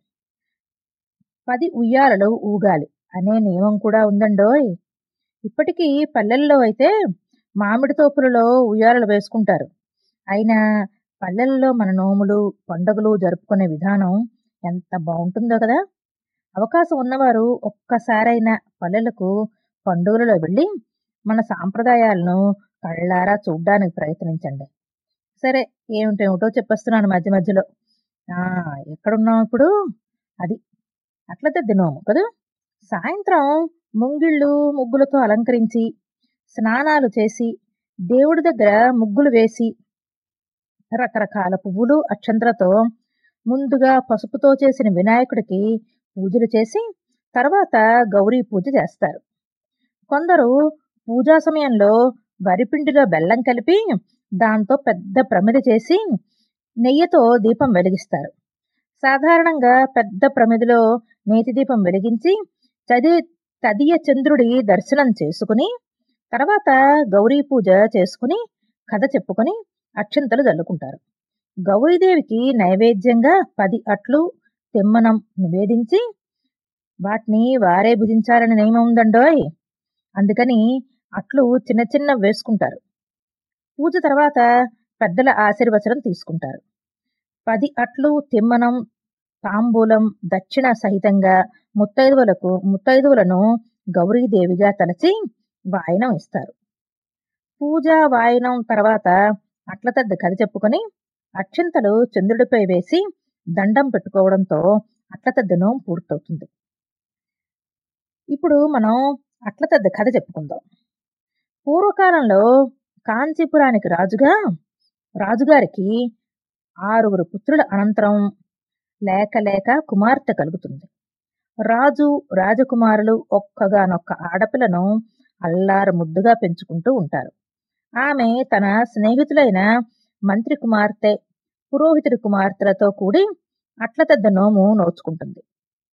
Speaker 11: పది ఉయ్యాలలు ఊగాలి అనే నియమం కూడా ఉందండోయ్ ఇప్పటికీ పల్లెల్లో అయితే మామిడి తోపులలో ఉయ్యాలలు వేసుకుంటారు అయినా పల్లెల్లో మన నోములు పండుగలు జరుపుకునే విధానం ఎంత బాగుంటుందో కదా అవకాశం ఉన్నవారు ఒక్కసారైనా పల్లెలకు పండుగలలో వెళ్ళి మన సాంప్రదాయాలను కళ్ళారా చూడ్డానికి ప్రయత్నించండి సరే ఏమిటేమిటో చెప్పేస్తున్నాను మధ్య మధ్యలో ఆ ఎక్కడున్నాం ఇప్పుడు అది అట్ల తెద్ది నోము కదా సాయంత్రం ముంగిళ్ళు ముగ్గులతో అలంకరించి స్నానాలు చేసి దేవుడి దగ్గర ముగ్గులు వేసి రకరకాల పువ్వులు అక్షంతలతో ముందుగా పసుపుతో చేసిన వినాయకుడికి పూజలు చేసి తర్వాత గౌరీ పూజ చేస్తారు కొందరు పూజా సమయంలో వరిపిండిలో బెల్లం కలిపి దాంతో పెద్ద ప్రమిద చేసి నెయ్యితో దీపం వెలిగిస్తారు సాధారణంగా పెద్ద ప్రమిదిలో నేతి దీపం వెలిగించి చది తదియ చంద్రుడి దర్శనం చేసుకుని తర్వాత గౌరీ పూజ చేసుకుని కథ చెప్పుకొని అక్షంతలు జల్లుకుంటారు గౌరీదేవికి నైవేద్యంగా పది అట్లు తిమ్మనం నివేదించి వాటిని వారే భుజించాలని నియమం ఉందండోయ్ అందుకని అట్లు చిన్న చిన్న వేసుకుంటారు పూజ తర్వాత పెద్దల ఆశీర్వచనం తీసుకుంటారు పది అట్లు తిమ్మనం తాంబూలం దక్షిణ సహితంగా ముత్తైదువులకు ముత్తైదువులను గౌరీదేవిగా తలచి వాయనం ఇస్తారు పూజ వాయనం తర్వాత అట్లతద్ద కథ చెప్పుకొని అక్షింతలు చంద్రుడిపై వేసి దండం పెట్టుకోవడంతో అట్లతద్ది నోము పూర్తవుతుంది ఇప్పుడు మనం అట్లతద్ది కథ చెప్పుకుందాం పూర్వకాలంలో కాంచీపురానికి రాజుగా రాజుగారికి ఆరుగురు పుత్రుల అనంతరం లేక లేక కుమార్తె కలుగుతుంది రాజు రాజకుమారులు ఒక్కగానొక్క ఆడపిల్లను అల్లారు ముద్దుగా పెంచుకుంటూ ఉంటారు ఆమె తన స్నేహితులైన మంత్రి కుమార్తె పురోహితుడి కుమార్తెలతో కూడి అట్లతద్ద నోము నోచుకుంటుంది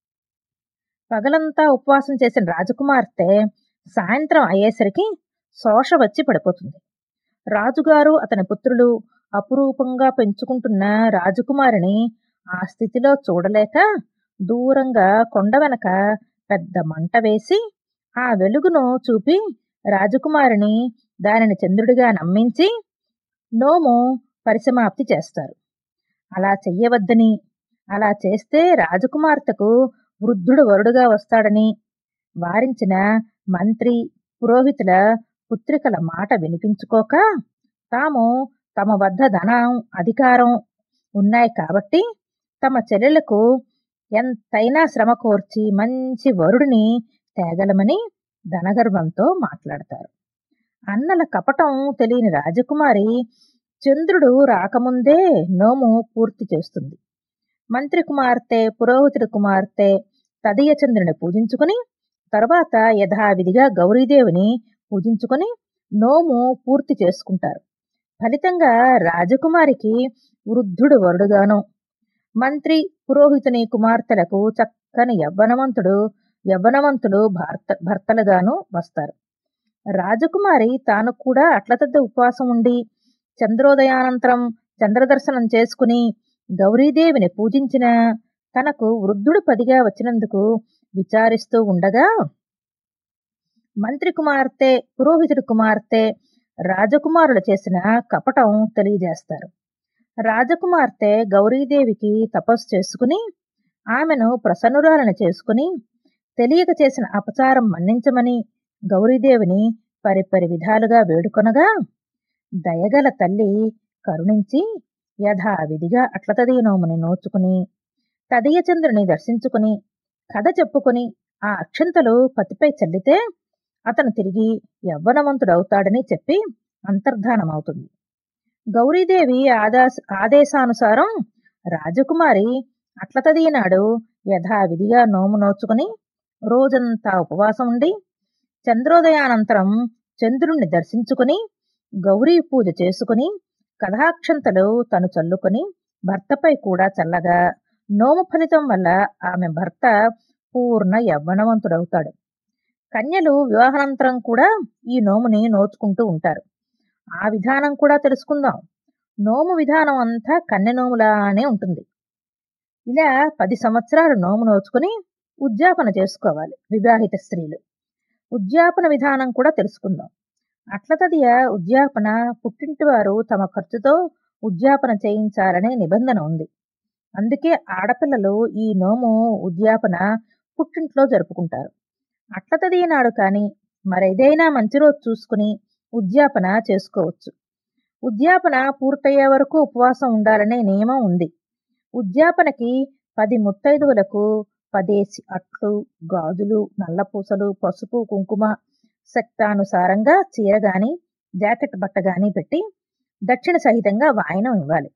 Speaker 11: పగలంతా ఉపవాసం చేసిన రాజకుమార్తె సాయంత్రం అయ్యేసరికి శోష వచ్చి పడిపోతుంది రాజుగారు అతని పుత్రులు అపురూపంగా పెంచుకుంటున్న రాజకుమారిని ఆ స్థితిలో చూడలేక దూరంగా కొండ వెనక పెద్ద మంట వేసి ఆ వెలుగును చూపి రాజకుమారిని దానిని చంద్రుడిగా నమ్మించి నోము పరిసమాప్తి చేస్తారు అలా చెయ్యవద్దని అలా చేస్తే రాజకుమార్తెకు వృద్ధుడు వరుడుగా వస్తాడని వారించిన మంత్రి పురోహితుల పుత్రికల మాట వినిపించుకోక తాము తమ వద్ద ధనం అధికారం ఉన్నాయి కాబట్టి తమ చెల్లెలకు ఎంతైనా శ్రమ కోర్చి మంచి వరుడిని తేగలమని ధనగర్వంతో మాట్లాడతారు అన్నల కపటం తెలియని రాజకుమారి చంద్రుడు రాకముందే నోము పూర్తి చేస్తుంది మంత్రి కుమార్తె పురోహితుడి కుమార్తె తదియ చంద్రుని పూజించుకుని తర్వాత యథావిధిగా గౌరీదేవిని పూజించుకుని నోము పూర్తి చేసుకుంటారు ఫలితంగా రాజకుమారికి వృద్ధుడు వరుడుగాను మంత్రి పురోహితుని కుమార్తెలకు చక్కని యవ్వనవంతుడు యవ్వనవంతులు భర్త భర్తలుగాను వస్తారు రాజకుమారి తాను కూడా అట్లతద్ద ఉపవాసం ఉండి చంద్రోదయానంతరం చంద్రదర్శనం చేసుకుని గౌరీదేవిని పూజించిన తనకు వృద్ధుడు పదిగా వచ్చినందుకు విచారిస్తూ ఉండగా మంత్రి కుమార్తె పురోహితుడి కుమార్తె రాజకుమారులు చేసిన కపటం తెలియజేస్తారు రాజకుమార్తె గౌరీదేవికి తపస్సు చేసుకుని ఆమెను ప్రసన్నురాలను చేసుకుని తెలియక చేసిన అపచారం మన్నించమని గౌరీదేవిని పరిపరి విధాలుగా వేడుకొనగా దయగల తల్లి కరుణించి యథావిధిగా అట్లతదీ నోముని నోచుకుని తదయచంద్రుని దర్శించుకుని కథ చెప్పుకుని ఆ అక్షంతలు పతిపై చల్లితే అతను తిరిగి యవ్వనవంతుడవుతాడని చెప్పి అంతర్ధానమవుతుంది గౌరీదేవి ఆదాస ఆదేశానుసారం రాజకుమారి అట్లతదీ నాడు యథావిధిగా నోము నోచుకుని రోజంతా ఉపవాసం ఉండి చంద్రోదయానంతరం చంద్రుణ్ణి దర్శించుకుని గౌరీ పూజ చేసుకుని కథాక్షంతలు తను చల్లుకొని భర్తపై కూడా చల్లగా నోము ఫలితం వల్ల ఆమె భర్త పూర్ణ యవ్వనవంతుడవుతాడు కన్యలు వివాహానంతరం కూడా ఈ నోముని నోచుకుంటూ ఉంటారు ఆ విధానం కూడా తెలుసుకుందాం నోము విధానం అంతా కన్య నోములానే ఉంటుంది ఇలా పది సంవత్సరాలు నోము నోచుకుని ఉద్యాపన చేసుకోవాలి వివాహిత స్త్రీలు ఉద్యాపన విధానం కూడా తెలుసుకుందాం అట్లతదియ ఉద్యాపన పుట్టింటి వారు తమ ఖర్చుతో ఉద్యాపన చేయించాలనే నిబంధన ఉంది అందుకే ఆడపిల్లలు ఈ నోము ఉద్యాపన పుట్టింట్లో జరుపుకుంటారు అట్లతది నాడు కానీ మరేదైనా మంచి రోజు చూసుకుని ఉద్యాపన చేసుకోవచ్చు ఉద్యాపన పూర్తయ్యే వరకు ఉపవాసం ఉండాలనే నియమం ఉంది ఉద్యాపనకి పది ముత్తైదువులకు పదేసి అట్లు గాజులు నల్లపూసలు పసుపు కుంకుమ శక్తానుసారంగా చీర గాని జాకెట్ బట్ట గాని పెట్టి దక్షిణ సహితంగా వాయనం ఇవ్వాలి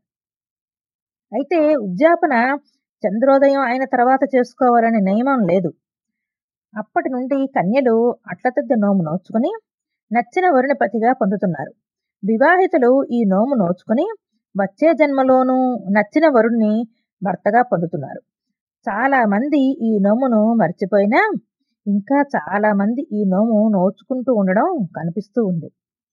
Speaker 11: అయితే ఉద్యాపన చంద్రోదయం అయిన తర్వాత చేసుకోవాలనే నియమం లేదు అప్పటి నుండి కన్యలు అట్లతద్ద నోము నోచుకుని నచ్చిన వరుని పతిగా పొందుతున్నారు వివాహితులు ఈ నోము నోచుకుని వచ్చే జన్మలోనూ నచ్చిన వరుణ్ణి భర్తగా పొందుతున్నారు చాలా మంది ఈ నోమును మర్చిపోయినా ఇంకా చాలా మంది ఈ నోము నోచుకుంటూ ఉండడం కనిపిస్తూ ఉంది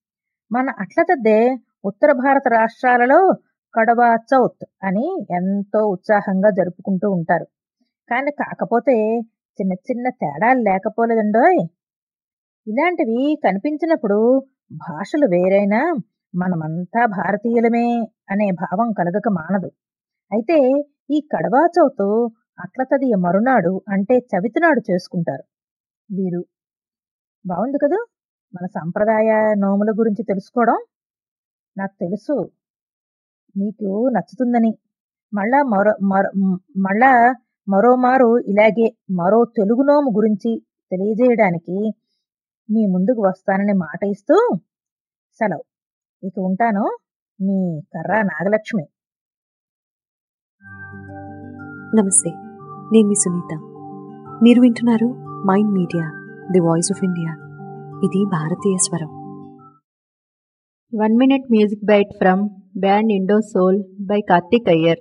Speaker 11: మన అట్లతద్దే ఉత్తర భారత రాష్ట్రాలలో కడవా చౌత్ అని ఎంతో ఉత్సాహంగా జరుపుకుంటూ ఉంటారు కానీ కాకపోతే చిన్న చిన్న తేడాలు లేకపోలేదండోయ్ ఇలాంటివి కనిపించినప్పుడు భాషలు వేరైనా మనమంతా భారతీయులమే అనే భావం కలగక మానదు అయితే ఈ కడవా చౌత్ అట్లతదియ మరునాడు అంటే చవితినాడు చేసుకుంటారు వీరు బాగుంది కదూ మన సంప్రదాయ నోముల గురించి తెలుసుకోవడం నాకు తెలుసు మీకు నచ్చుతుందని మళ్ళా మరో మరో మ్, మళ్ళా మరోమారు ఇలాగే మరో తెలుగు నోము గురించి తెలియజేయడానికి మీ ముందుకు వస్తానని మాట ఇస్తూ సెలవు ఇక ఉంటాను మీ కర్రా నాగలక్ష్మి
Speaker 10: నమస్తే నేను మీ సునీత మీరు వింటున్నారు mind media the voice of India ఇది భారతీయ స్వరం
Speaker 5: one minute music bite from band Indo Soul by Karthik Iyer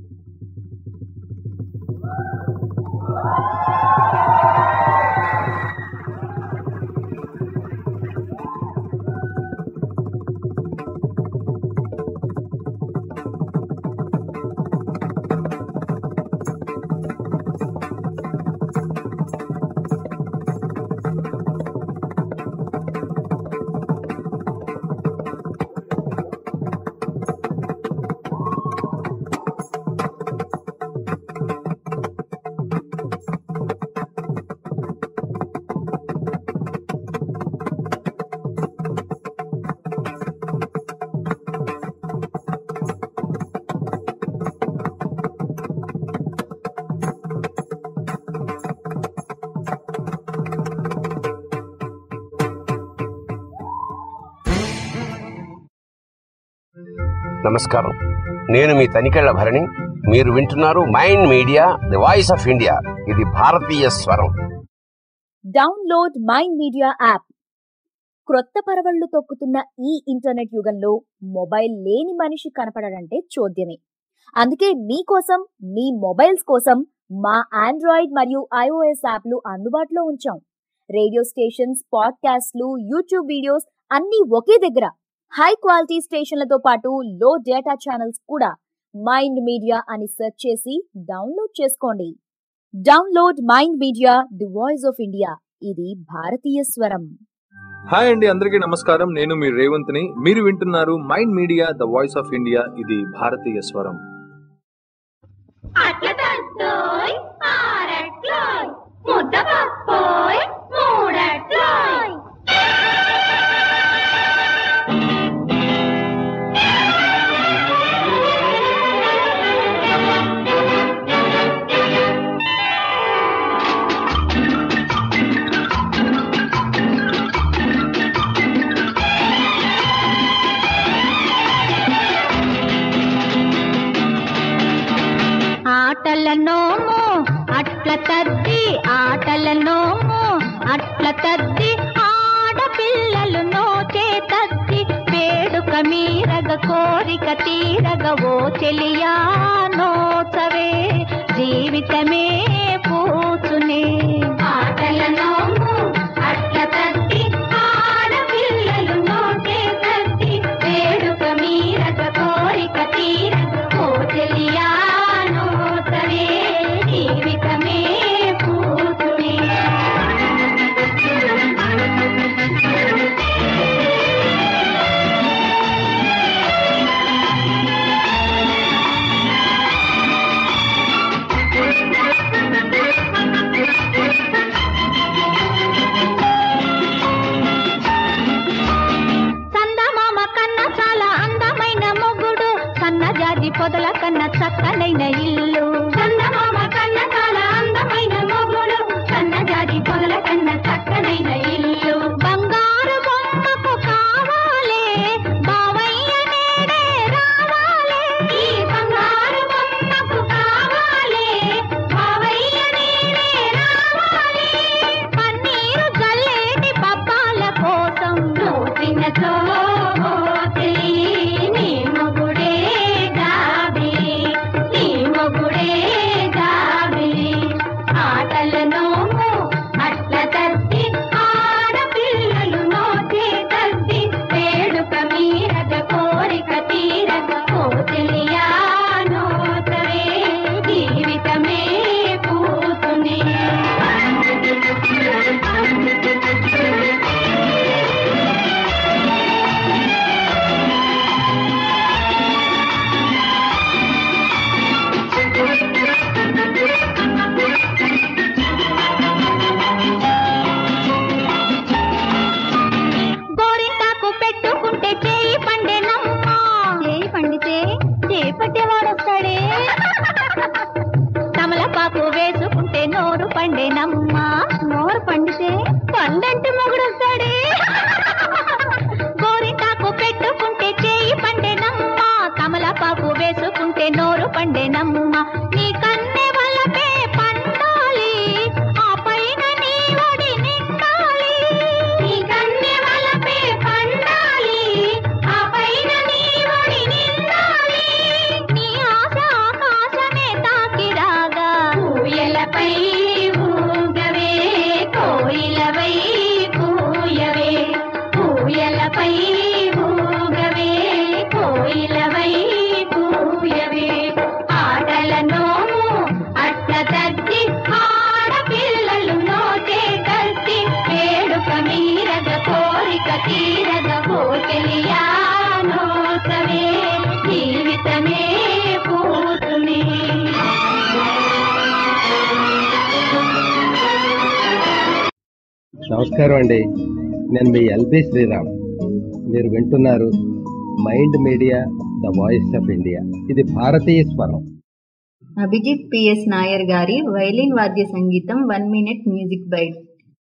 Speaker 12: నమస్కారం నేను మీ తనికెళ్ల భరణి మీరు వింటున్నారు mind media the voice of India ఇది భారతీయ స్వరం
Speaker 7: డౌన్లోడ్ మైండ్ మీడియా యాప్ క్రొత్త పరవళ్లు తొక్కుతున్న ఈ ఇంటర్నెట్ యుగంలో మొబైల్ లేని మనిషి కనపడడంటే చూద్యమే అందుకే మీకోసం మీ మొబైల్స్ కోసం మా ఆండ్రాయిడ్ మరియు ఐఓఎస్ యాప్లు అందుబాటులో ఉంచాం రేడియో స్టేషన్స్ పాడ్కాస్ట్లు యూట్యూబ్ వీడియోస్ అన్నీ ఒకే దగ్గర హై క్వాలిటీ స్టేషన్లతో పాటు లో డేటా ఛానల్స్ కూడా మైండ్ మీడియా అని సెర్చ్ చేసి డౌన్లోడ్ చేసుకోండి download mind media the voice of India ఇది భారతీయ స్వరం
Speaker 13: హాయ్ అండి అందరికీ నమస్కారం నేను మీ రేవంత్ని మీరు వింటున్నారు mind media the voice of India ఇది భారతీయ స్వరం
Speaker 14: ఆటలనోము అట్ల తద్ది ఆటలనోము అట్ల తద్ది ఆడపిల్లలు నోచే తద్ది వేడుక మీరగ కోరిక తీరగ ఓ చెలియా నోచవే జీవితమే పూచునే ఆటలనోము అట్ల తద్ది ఆడపిల్లలు నోచే తద్ది వేడుక మీరగ కోరిక తీరగ ఓ చెలియా నోచవే జీవితమే పూచునే చందమామ కన్న చాలా అందమైన మొగుడు సన్నజాజి పొదల కన్న చక్కనైన ఇల్లు చందమామ కన్న చాలా అందమైన మొగుడు సన్నజాజి పొదల కన్న చక్కనైన ఇల్లు బంగారు బొమ్మకు కావాలే బావయ్య నేడే రావాలే ఈ బంగారు బొమ్మకు కావాలే బావయ్య నేడే రావాలే పన్నీరు జల్లేటి పప్పాల కోసం నూతిన నీ మొగుడే గాబి నీ మొగుడే వేసుకుంటే నోరు పండెనమ్మ నీ కన్నె వలపే పండాలి ఆ పైన నీ ఒడి నిండాలి నీ కన్నె వలపే పండాలి ఆ పైన నీ ఒడి నిండాలి నీ ఆశ ఆకాశమే తాకి రాగా ఊయలపై ఊగవే కోయిలవై కూయవే ఊయలపై ఊగవే కోయిలవై కూయవే ఆటల నోము అట్ల తద్ది ఆడపిల్లలు నోటే కత్తి వేడుక మీరగ కోరిక తీరగ కోకెలియా నోకవే జీవితమే పూతుని
Speaker 15: నమస్కారం అండి నేను మీ ఎల్బి శ్రీరామ్ మీరు వింటున్నారు mind media the voice of India ఇది భారతీయ స్వరం
Speaker 5: అభిజిత్ పిఎస్ నాయర్ గారి వైలిన్ వాద్య సంగీతం one minute music byte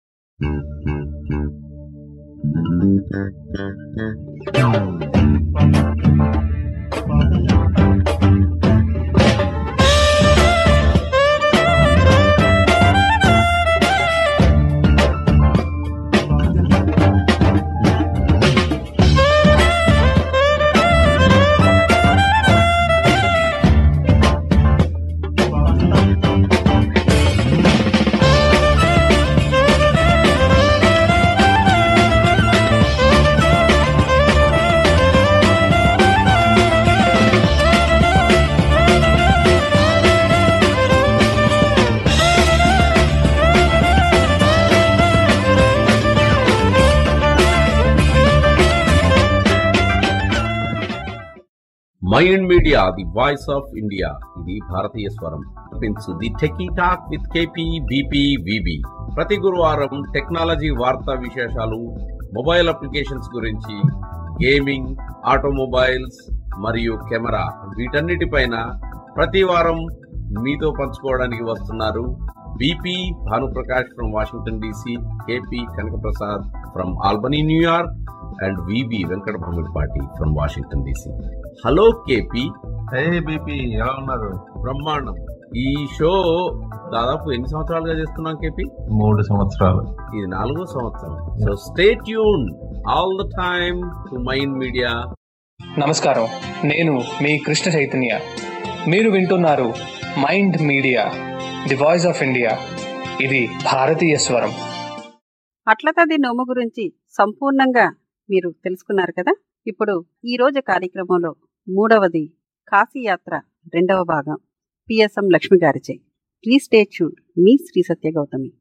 Speaker 12: mind media the voice of India ఇది భారతీయ స్వరం పెంచు the techie talk with KP BP VB ప్రతి గురువారం టెక్నాలజీ వార్తా విశేషాలు మొబైల్ అప్లికేషన్స్ గురించి గేమింగ్ ఆటోమొబైల్స్ మరియు కెమెరా వీటన్నిటిపైన ప్రతి వారం మీతో పంచుకోవడానికి వస్తున్నారు BP Bhanuprakash from Washington DC KP Kanakaprasad from Albany New York and VB Venkata Bhamidipati from Washington DC hello KP
Speaker 13: hey BP ఎలా ఉన్నారు
Speaker 12: బ్రహ్మాండం ఈ షో దాదాపు ఎన్ని సంవత్సరాలుగా చేస్తున్నాం కేపీ
Speaker 13: మూడు సంవత్సరాలు
Speaker 12: ఇది నాలుగో సంవత్సరం so stay tune all the time to mind media
Speaker 16: నమస్కారం నేను మీ కృష్ణ చైతన్య మీరు వింటున్నారు mind media the voice of India ఇది భారతీయ స్వరం
Speaker 3: అట్లతది నోము గురించి సంపూర్ణంగా మీరు తెలుసుకున్నారు కదా ఇప్పుడు ఈ రోజు కార్యక్రమంలో మూడవది కాశీయాత్ర రెండవ భాగం పిఎస్ఎం లక్ష్మి గారిచే ప్లీజ్ స్టే ట్యూన్ మీ శ్రీ సత్య గౌతమి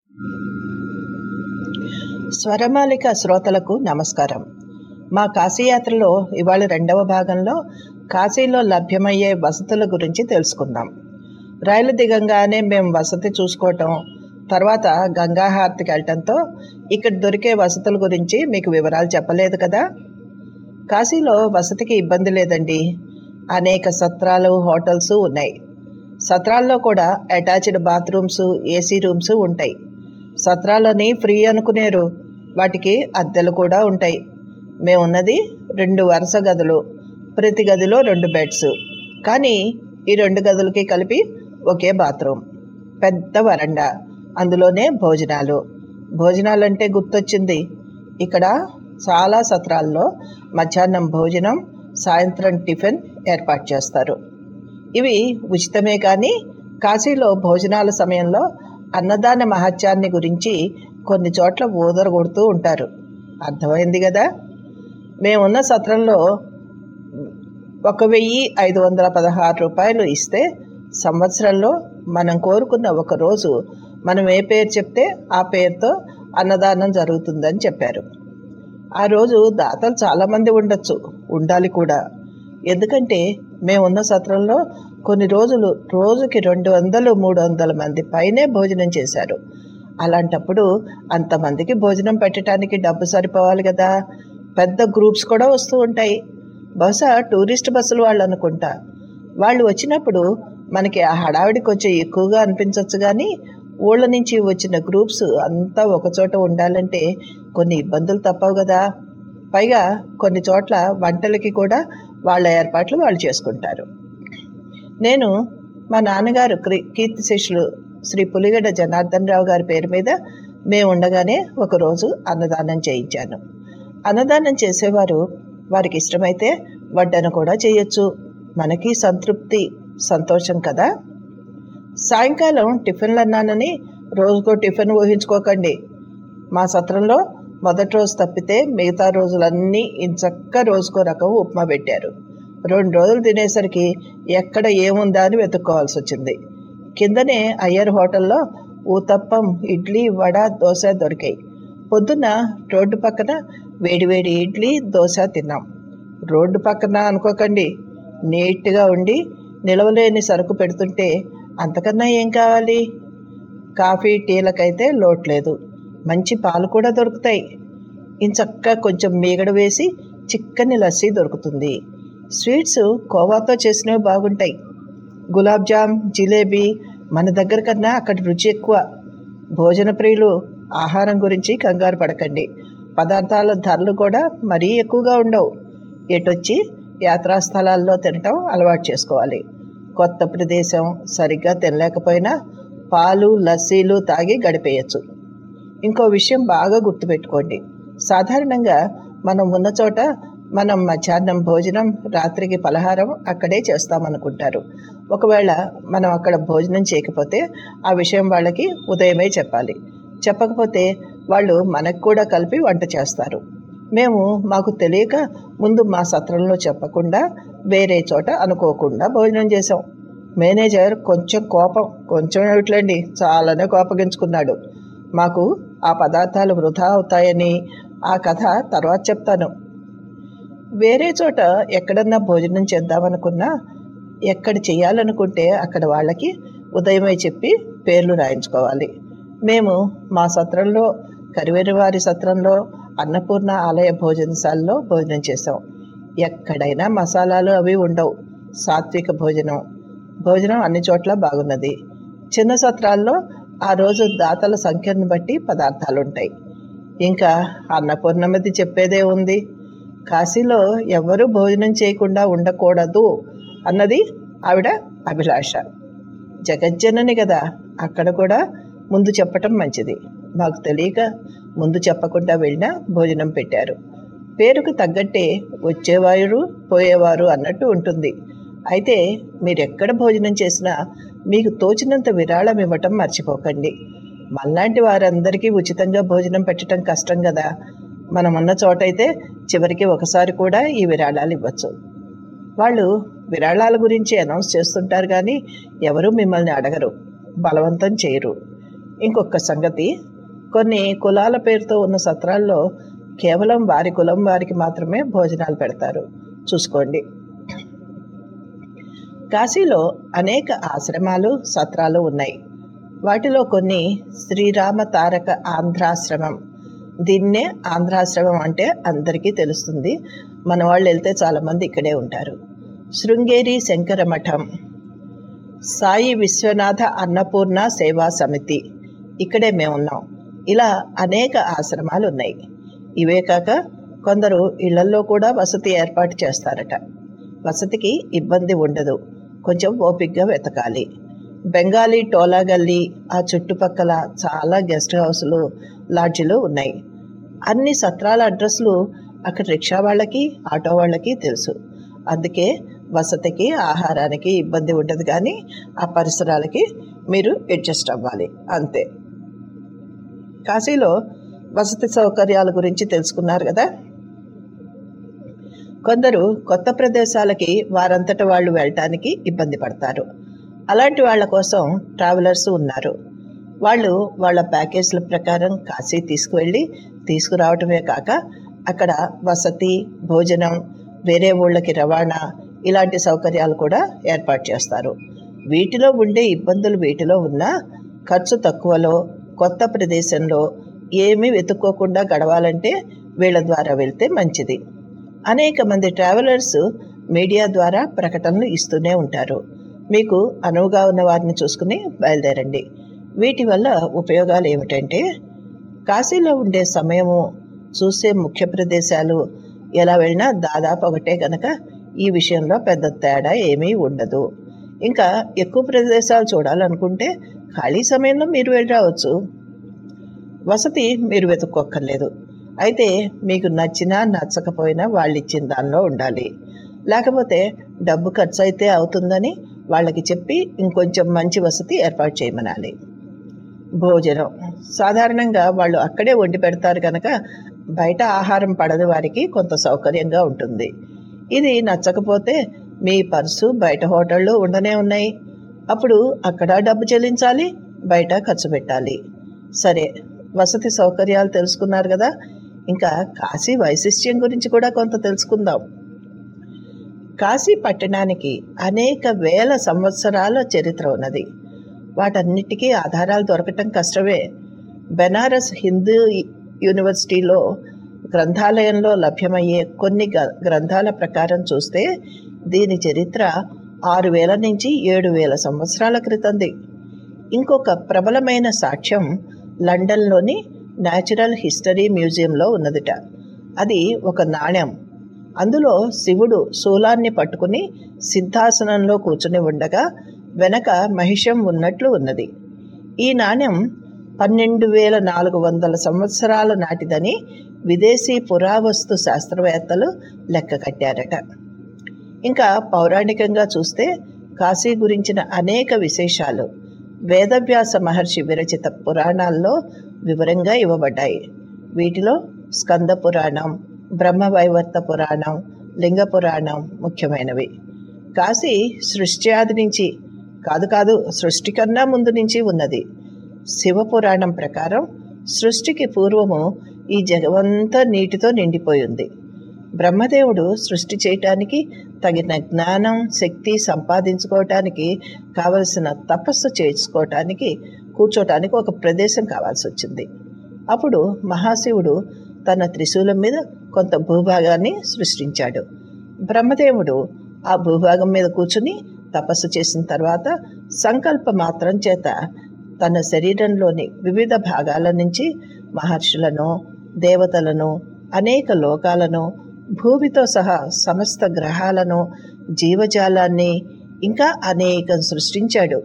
Speaker 17: స్వరమాలిక శ్రోతలకు నమస్కారం మా కాశీయాత్రలో ఇవాళ రెండవ భాగంలో కాశీలో లభ్యమయ్యే వసతుల గురించి తెలుసుకుందాం రైలు దిగంగానే మేము వసతి చూసుకోవటం తర్వాత గంగాహారతికి వెళ్ళటంతో ఇక్కడ దొరికే వసతుల గురించి మీకు వివరాలు చెప్పలేదు కదా కాశీలో వసతికి ఇబ్బంది లేదండి అనేక సత్రాలు హోటల్స్ ఉన్నాయి సత్రాల్లో కూడా అటాచ్డ్ బాత్రూమ్స్ ఏసీ రూమ్స్ ఉంటాయి సత్రాలని ఫ్రీ అనుకునేరు వాటికి అద్దెలు కూడా ఉంటాయి మేమున్నది రెండు వరుస గదులు ప్రతి గదిలో రెండు బెడ్స్ కానీ ఈ రెండు గదులకి కలిపి ఒకే బాత్రూమ్ పెద్ద వరండా అందులోనే భోజనాలు భోజనాలంటే గుర్తొచ్చింది ఇక్కడ చాలా సత్రాల్లో మధ్యాహ్నం భోజనం సాయంత్రం టిఫిన్ ఏర్పాటు చేస్తారు ఇవి ఉచితమే కానీ కాశీలో భోజనాల సమయంలో అన్నదాన మహత్యాన్ని గురించి కొన్ని చోట్ల ఊదర కొడుతూ ఉంటారు అర్థమైంది కదా మేమున్న సత్రంలో ఒక వెయ్యి ఐదు వందల పదహారు రూపాయలు ఇస్తే సంవత్సరంలో మనం కోరుకున్న ఒక రోజు మనం ఏ పేరు చెప్తే ఆ పేరుతో అన్నదానం జరుగుతుందని చెప్పారు ఆ రోజు దాతలు చాలామంది ఉండొచ్చు ఉండాలి కూడా ఎందుకంటే మేమున్న సత్రంలో కొన్ని రోజులు రోజుకి రెండు వందలు మూడు వందల మంది పైనే భోజనం చేశారు అలాంటప్పుడు అంతమందికి భోజనం పెట్టడానికి డబ్బు సరిపోవాలి కదా పెద్ద గ్రూప్స్ కూడా వస్తూ ఉంటాయి బహుశా టూరిస్ట్ బస్సులు వాళ్ళు అనుకుంటా వాళ్ళు వచ్చినప్పుడు మనకి ఆ హడావిడి కొంచెం ఎక్కువగా అనిపించవచ్చు కానీ ఊళ్ళ నుంచి వచ్చిన గ్రూప్స్ అంతా ఒకచోట ఉండాలంటే కొన్ని ఇబ్బందులు తప్పవు కదా పైగా కొన్ని చోట్ల వంటలకి కూడా వాళ్ళ ఏర్పాట్లు వాళ్ళు చేసుకుంటారు నేను మా నాన్నగారు క్రీ- కీర్తి శిష్యులు శ్రీ పులిగడ్డ జనార్దన్ రావు గారి పేరు మీద మేము ఉండగానే ఒకరోజు అన్నదానం చేయించాను అన్నదానం చేసేవారు వారికి ఇష్టమైతే వడ్డన కూడా చేయొచ్చు మనకి సంతృప్తి సంతోషం కదా సాయంకాలం టిఫిన్లు అన్నానని రోజుకో టిఫిన్ ఊహించుకోకండి మా సత్రంలో మొదటి రోజు తప్పితే మిగతా రోజులన్నీ ఇంచక్క రోజుకో రకం ఉప్మా పెట్టారు రెండు రోజులు తినేసరికి ఎక్కడ ఏముందా అని వెతుక్కోవాల్సి వచ్చింది కిందనే అయ్యర్ హోటల్లో ఊతప్పం ఇడ్లీ వడ దోశ దొరికాయి పొద్దున్న రోడ్డు పక్కన వేడివేడి ఇడ్లీ దోశ తిన్నాం రోడ్డు పక్కన అనుకోకండి నీట్గా ఉండి నిలవలేని సరుకు పెడుతుంటే అంతకన్నా ఏం కావాలి కాఫీ టీలకైతే లోట్లేదు మంచి పాలు కూడా దొరుకుతాయి ఇంచక్క కొంచెం మీగడ వేసి చిక్కని లస్సీ దొరుకుతుంది స్వీట్స్ కోవాతో చేసినవి బాగుంటాయి గులాబ్ జామ్ జిలేబీ మన దగ్గర కన్నా అక్కడ రుచి ఎక్కువ భోజన ప్రియులు ఆహారం గురించి కంగారు పడకండి పదార్థాల ధరలు కూడా మరీ ఎక్కువగా ఉండవు ఎటొచ్చి యాత్రా స్థలాల్లో తినటం అలవాటు చేసుకోవాలి కొత్త ప్రదేశం సరిగ్గా తినలేకపోయినా పాలు లస్సీలు తాగి గడిపేయచ్చు ఇంకో విషయం బాగా గుర్తుపెట్టుకోండి సాధారణంగా మనం ఉన్న చోట మనం మధ్యాహ్నం భోజనం రాత్రికి పలహారం అక్కడే చేస్తామనుకుంటారు ఒకవేళ మనం అక్కడ భోజనం చేయకపోతే ఆ విషయం వాళ్ళకి ఉదయమే చెప్పాలి చెప్పకపోతే వాళ్ళు మనకు కూడా కలిపి వంట చేస్తారు మేము మాకు తెలియక ముందు మా సత్రంలో చెప్పకుండా వేరే చోట అనుకోకుండా భోజనం చేసాం మేనేజర్ కొంచెం కోపం కొంచెం ఏమిట్లేండి చాలానే కోపగించుకున్నాడు మాకు ఆ పదార్థాలు వృధా అవుతాయని ఆ కథ తర్వాత చెప్తాను వేరే చోట ఎక్కడన్నా భోజనం చేద్దామనుకున్నా ఎక్కడ చేయాలనుకుంటే అక్కడ వాళ్ళకి ఉదయమే చెప్పి పేర్లు రాయించుకోవాలి మేము మా సత్రంలో కరివేరు వారి సత్రంలో అన్నపూర్ణ ఆలయ భోజనశాలలో భోజనం చేసాం ఎక్కడైనా మసాలాలు అవి ఉండవు సాత్విక భోజనం భోజనం అన్ని చోట్ల బాగున్నది చిన్న సత్రాల్లో ఆ రోజు దాతల సంఖ్యను బట్టి పదార్థాలు ఉంటాయి ఇంకా అన్నపూర్ణమతి చెప్పేదే ఉంది కాశీలో ఎవరూ భోజనం చేయకుండా ఉండకూడదు అన్నది ఆవిడ అభిలాష జగజ్జనని కదా అక్కడ కూడా ముందు చెప్పటం మంచిది మాకు తెలియక ముందు చెప్పకుండా వెళ్ళినా భోజనం పెట్టారు పేరుకు తగ్గట్టే వచ్చేవారు పోయేవారు అన్నట్టు ఉంటుంది అయితే మీరు ఎక్కడ భోజనం చేసినా మీకు తోచినంత విరాళం ఇవ్వటం మర్చిపోకండి మనలాంటి వారందరికీ ఉచితంగా భోజనం పెట్టడం కష్టం కదా మనం ఉన్న చోటైతే చివరికి ఒకసారి కూడా ఈ విరాళాలు ఇవ్వచ్చు వాళ్ళు విరాళాల గురించి అనౌన్స్ చేస్తుంటారు కానీ ఎవరు మిమ్మల్ని అడగరు బలవంతం చేయరు ఇంకొక సంగతి కొన్ని కులాల పేరుతో ఉన్న సత్రాల్లో కేవలం వారి కులం వారికి మాత్రమే భోజనాలు పెడతారు చూసుకోండి కాశీలో అనేక ఆశ్రమాలు సత్రాలు ఉన్నాయి వాటిలో కొన్ని శ్రీరామ తారక ఆంధ్రాశ్రమం దీన్నే ఆంధ్రాశ్రమం అంటే అందరికీ తెలుస్తుంది మన వాళ్ళు వెళ్తే చాలామంది ఇక్కడే ఉంటారు శృంగేరి శంకర మఠం సాయి విశ్వనాథ అన్నపూర్ణ సేవా సమితి ఇక్కడే మేము ఉన్నాం ఇలా అనేక ఆశ్రమాలు ఉన్నాయి ఇవే కాక కొందరు ఇళ్లల్లో కూడా వసతి ఏర్పాటు చేస్తారట వసతికి ఇబ్బంది ఉండదు కొంచెం ఓపిక్గా వెతకాలి బెంగాలీ టోలా గల్లీ ఆ చుట్టుపక్కల చాలా గెస్ట్ హౌస్లు లాడ్జిలు ఉన్నాయి అన్ని సత్రాల అడ్రస్లు అక్కడ రిక్షా వాళ్ళకి ఆటో వాళ్ళకి తెలుసు అందుకే వసతికి ఆహారానికి ఇబ్బంది ఉండదు కానీ ఆ పరిసరాలకి మీరు అడ్జస్ట్ అవ్వాలి అంతే కాశీలో వసతి సౌకర్యాల గురించి తెలుసుకున్నారు కదా కొందరు కొత్త ప్రదేశాలకి వారంతట వాళ్ళు వెళ్ళటానికి ఇబ్బంది పడతారు అలాంటి వాళ్ళ కోసం ట్రావెలర్స్ ఉన్నారు వాళ్ళు వాళ్ళ ప్యాకేజ్ల ప్రకారం కాశీ తీసుకువెళ్ళి తీసుకురావటమే కాక అక్కడ వసతి భోజనం వేరే ఊళ్ళకి రవాణా ఇలాంటి సౌకర్యాలు కూడా ఏర్పాటు చేస్తారు వీటిలో ఉండే ఇబ్బందులు వీటిలో ఉన్నా ఖర్చు తక్కువలో కొత్త ప్రదేశంలో ఏమీ వెతుక్కోకుండా గడవాలంటే వీళ్ళ ద్వారా వెళ్తే మంచిది అనేక మంది ట్రావెలర్స్ మీడియా ద్వారా ప్రకటనలు ఇస్తూనే ఉంటారు మీకు అనువుగా ఉన్న వారిని చూసుకుని బయలుదేరండి వీటి వల్ల ఉపయోగాలు ఏమిటంటే కాశీలో ఉండే సమయము చూసే ముఖ్య ప్రదేశాలు ఎలా వెళ్ళినా దాదాపు ఒకటే గనక ఈ విషయంలో పెద్ద తేడా ఏమీ ఉండదు ఇంకా ఎక్కువ ప్రదేశాలు చూడాలనుకుంటే ఖాళీ సమయంలో మీరు వెళ్ళి రావచ్చు వసతి మీరు వెతుక్కోక్కర్లేదు అయితే మీకు నచ్చినా నచ్చకపోయినా వాళ్ళు ఇచ్చిన దానిలో ఉండాలి లేకపోతే డబ్బు ఖర్చు అయితే అవుతుందని వాళ్ళకి చెప్పి ఇంకొంచెం మంచి వసతి ఏర్పాటు చేయమనాలి భోజనం సాధారణంగా వాళ్ళు అక్కడే వండి పెడతారు కనుక బయట ఆహారం పడని వారికి కొంత సౌకర్యంగా ఉంటుంది ఇది నచ్చకపోతే మీ పర్సు బయట హోటళ్ళు ఉండనే ఉన్నాయి అప్పుడు అక్కడ డబ్బు చెల్లించాలి బయట ఖర్చు పెట్టాలి సరే వసతి సౌకర్యాలు తెలుసుకున్నారు కదా ఇంకా కాశీ వైశిష్ట్యం గురించి కూడా కొంత తెలుసుకుందాం కాశీ పట్టణానికి అనేక వేల సంవత్సరాల చరిత్ర ఉన్నది వాటన్నిటికీ ఆధారాలు దొరకటం కష్టమే బెనారస్ హిందూ యూనివర్సిటీలో గ్రంథాలయంలో లభ్యమయ్యే కొన్ని గ- గ్రంథాల ప్రకారం చూస్తే దీని చరిత్ర ఆరు వేల నుంచి ఏడు వేల సంవత్సరాల క్రితంది ఇంకొక ప్రబలమైన సాక్ష్యం లండన్లోని న్యాచురల్ హిస్టరీ మ్యూజియంలో ఉన్నదిట అది ఒక నాణ్యం అందులో శివుడు శూలాన్ని పట్టుకుని సిద్ధాసనంలో కూర్చుని ఉండగా వెనక మహిషం ఉన్నట్లు ఉన్నది ఈ నాణ్యం పన్నెండు వేల నాలుగు వందల సంవత్సరాల నాటిదని విదేశీ పురావస్తు శాస్త్రవేత్తలు లెక్క కట్టారట ఇంకా పౌరాణికంగా చూస్తే కాశీ గురించిన అనేక విశేషాలు వేదవ్యాస మహర్షి విరచిత పురాణాల్లో వివరంగా ఇవ్వబడ్డాయి వీటిలో స్కంద పురాణం బ్రహ్మవైవర్త పురాణం లింగ పురాణం ముఖ్యమైనవి కాశీ సృష్టి ఆది నుంచి కాదు కాదు సృష్టి కన్నా ముందు నుంచి ఉన్నది శివపురాణం ప్రకారం సృష్టికి పూర్వము ఈ జగమంతా నీటితో నిండిపోయింది బ్రహ్మదేవుడు సృష్టి చేయటానికి తగిన జ్ఞానం శక్తి సంపాదించుకోవటానికి కావలసిన తపస్సు చేసుకోవటానికి కూర్చోటానికి ఒక ప్రదేశం కావాల్సి వచ్చింది అప్పుడు మహాశివుడు తన త్రిశూలం మీద కొంత భూభాగాన్ని సృష్టించాడు బ్రహ్మదేవుడు ఆ భూభాగం మీద కూర్చుని తపస్సు చేసిన తర్వాత సంకల్ప మాత్రం చేత తన శరీరంలోని వివిధ భాగాల నుంచి మహర్షులను దేవతలను అనేక లోకాలను భూమితో సహా సమస్త గ్రహాలను జీవజాలాన్ని ఇంకా అనేకం సృష్టించాడు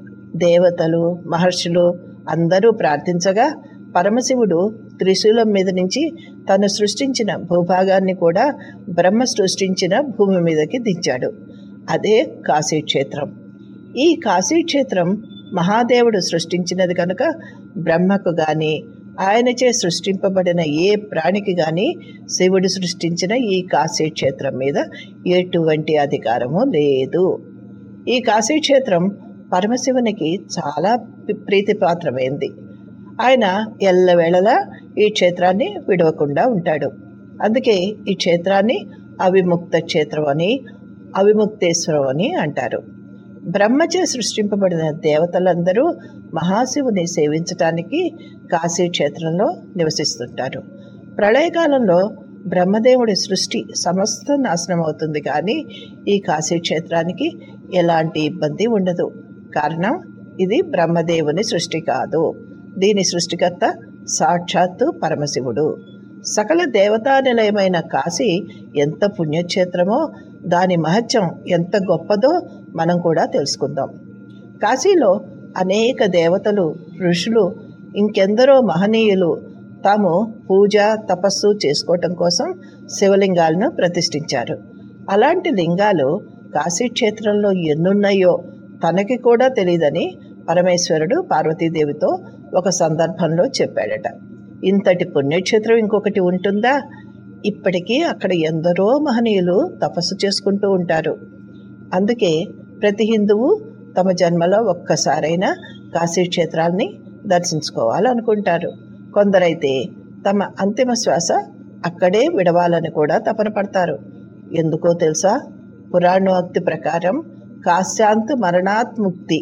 Speaker 17: దేవతలు మహర్షులు అందరూ ప్రార్థించగా పరమశివుడు త్రిశూలం మీద నుంచి తను సృష్టించిన భూభాగాన్ని కూడా బ్రహ్మ సృష్టించిన భూమి మీదకి దించాడు అదే కాశీక్షేత్రం ఈ కాశీక్షేత్రం మహాదేవుడు సృష్టించినది కనుక బ్రహ్మకు గాని ఆయనచే సృష్టింపబడిన ఏ ప్రాణికి గాని శివుడు సృష్టించిన ఈ కాశీక్షేత్రం మీద ఎటువంటి అధికారము లేదు ఈ కాశీక్షేత్రం పరమశివునికి చాలా పి- ప్రీతిపాత్రమైంది ఆయన ఎల్లవేళలా ఈ క్షేత్రాన్ని విడవకుండా ఉంటాడు అందుకే ఈ క్షేత్రాన్ని అవిముక్త క్షేత్రం అని అవిముక్తేశ్వరం అని అంటారు బ్రహ్మచే సృష్టింపబడిన దేవతలందరూ మహాశివుని సేవించటానికి కాశీ క్షేత్రంలో నివసిస్తుంటారు ప్రళయకాలంలో బ్రహ్మదేవుడి సృష్టి సమస్త నాశనం అవుతుంది కానీ ఈ కాశీ క్షేత్రానికి ఎలాంటి ఇబ్బంది ఉండదు కారణం ఇది బ్రహ్మదేవుని సృష్టి కాదు దీని సృష్టికర్త సాక్షాత్తు పరమశివుడు సకల దేవతా నిలయమైన కాశీ ఎంత పుణ్యక్షేత్రమో దాని మహత్యం ఎంత గొప్పదో మనం కూడా తెలుసుకుందాం కాశీలో అనేక దేవతలు ఋషులు ఇంకెందరో మహనీయులు తాము పూజ తపస్సు చేసుకోవటం కోసం శివలింగాలను ప్రతిష్ఠించారు అలాంటి లింగాలు కాశీక్షేత్రంలో ఎన్నున్నాయో తనకి కూడా తెలియదని పరమేశ్వరుడు పార్వతీదేవితో ఒక సందర్భంలో చెప్పాడట ఇంతటి పుణ్యక్షేత్రం ఇంకొకటి ఉంటుందా ఇప్పటికీ అక్కడ ఎందరో మహనీయులు తపస్సు చేసుకుంటూ ఉంటారు అందుకే ప్రతి హిందువు తమ జన్మలో ఒక్కసారైనా కాశీ క్షేత్రాన్ని దర్శించుకోవాలనుకుంటారు కొందరైతే తమ అంతిమ శ్వాస అక్కడే విడవాలని కూడా తపన పడతారు ఎందుకో తెలుసా పురాణోక్తి ప్రకారం కాశ్యాంత్ మరణాత్ ముక్తి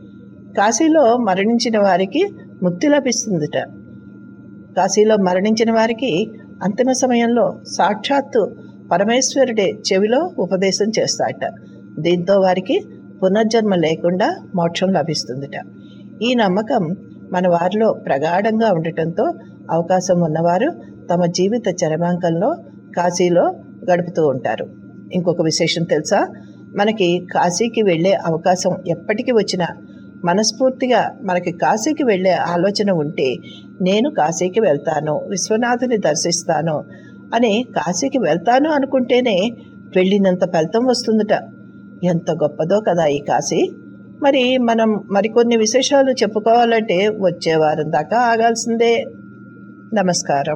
Speaker 17: కాశీలో మరణించిన వారికి ముక్తి లభిస్తుందిట కాశీలో మరణించిన వారికి అంతిమ సమయంలో సాక్షాత్తు పరమేశ్వరుడే చెవిలో ఉపదేశం చేస్తాడట దీంతో వారికి పునర్జన్మ లేకుండా మోక్షం లభిస్తుందిట ఈ నమ్మకం మన వారిలో ప్రగాఢంగా ఉండటంతో అవకాశం ఉన్నవారు తమ జీవిత చరమాంకంలో కాశీలో గడుపుతూ ఉంటారు ఇంకొక విశేషం తెలుసా మనకి కాశీకి వెళ్ళే అవకాశం ఎప్పటికీ వచ్చినా మనస్ఫూర్తిగా మనకి కాశీకి వెళ్ళే ఆలోచన ఉంటే నేను కాశీకి వెళ్తాను విశ్వనాథుని దర్శిస్తాను అని కాశీకి వెళ్తాను అనుకుంటేనే వెళ్ళినంత ఫలితం వస్తుందట ఎంత గొప్పదో కదా ఈ కాశీ మరి మనం మరికొన్ని విశేషాలు చెప్పుకోవాలంటే వచ్చే వారం దాకా ఆగాల్సిందే నమస్కారం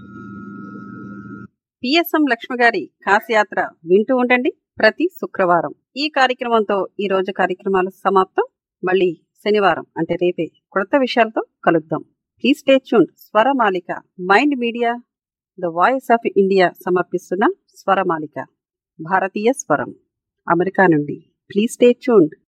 Speaker 3: పిఎస్ఎం లక్ష్మి గారి కాశయాత్ర వింటూ ఉండండి ప్రతి శుక్రవారం ఈ కార్యక్రమంతో ఈ రోజు కార్యక్రమాలు సమాప్తం మళ్ళీ శనివారం అంటే రేపే కొత్త విషయాలతో కలుద్దాం please stay tune Swaramalika mind media the voice of India సమర్పిస్తున్న స్వరమాలిక భారతీయ స్వరం అమెరికా నుండి ప్లీజ్ స్టే ట్యూన్డ్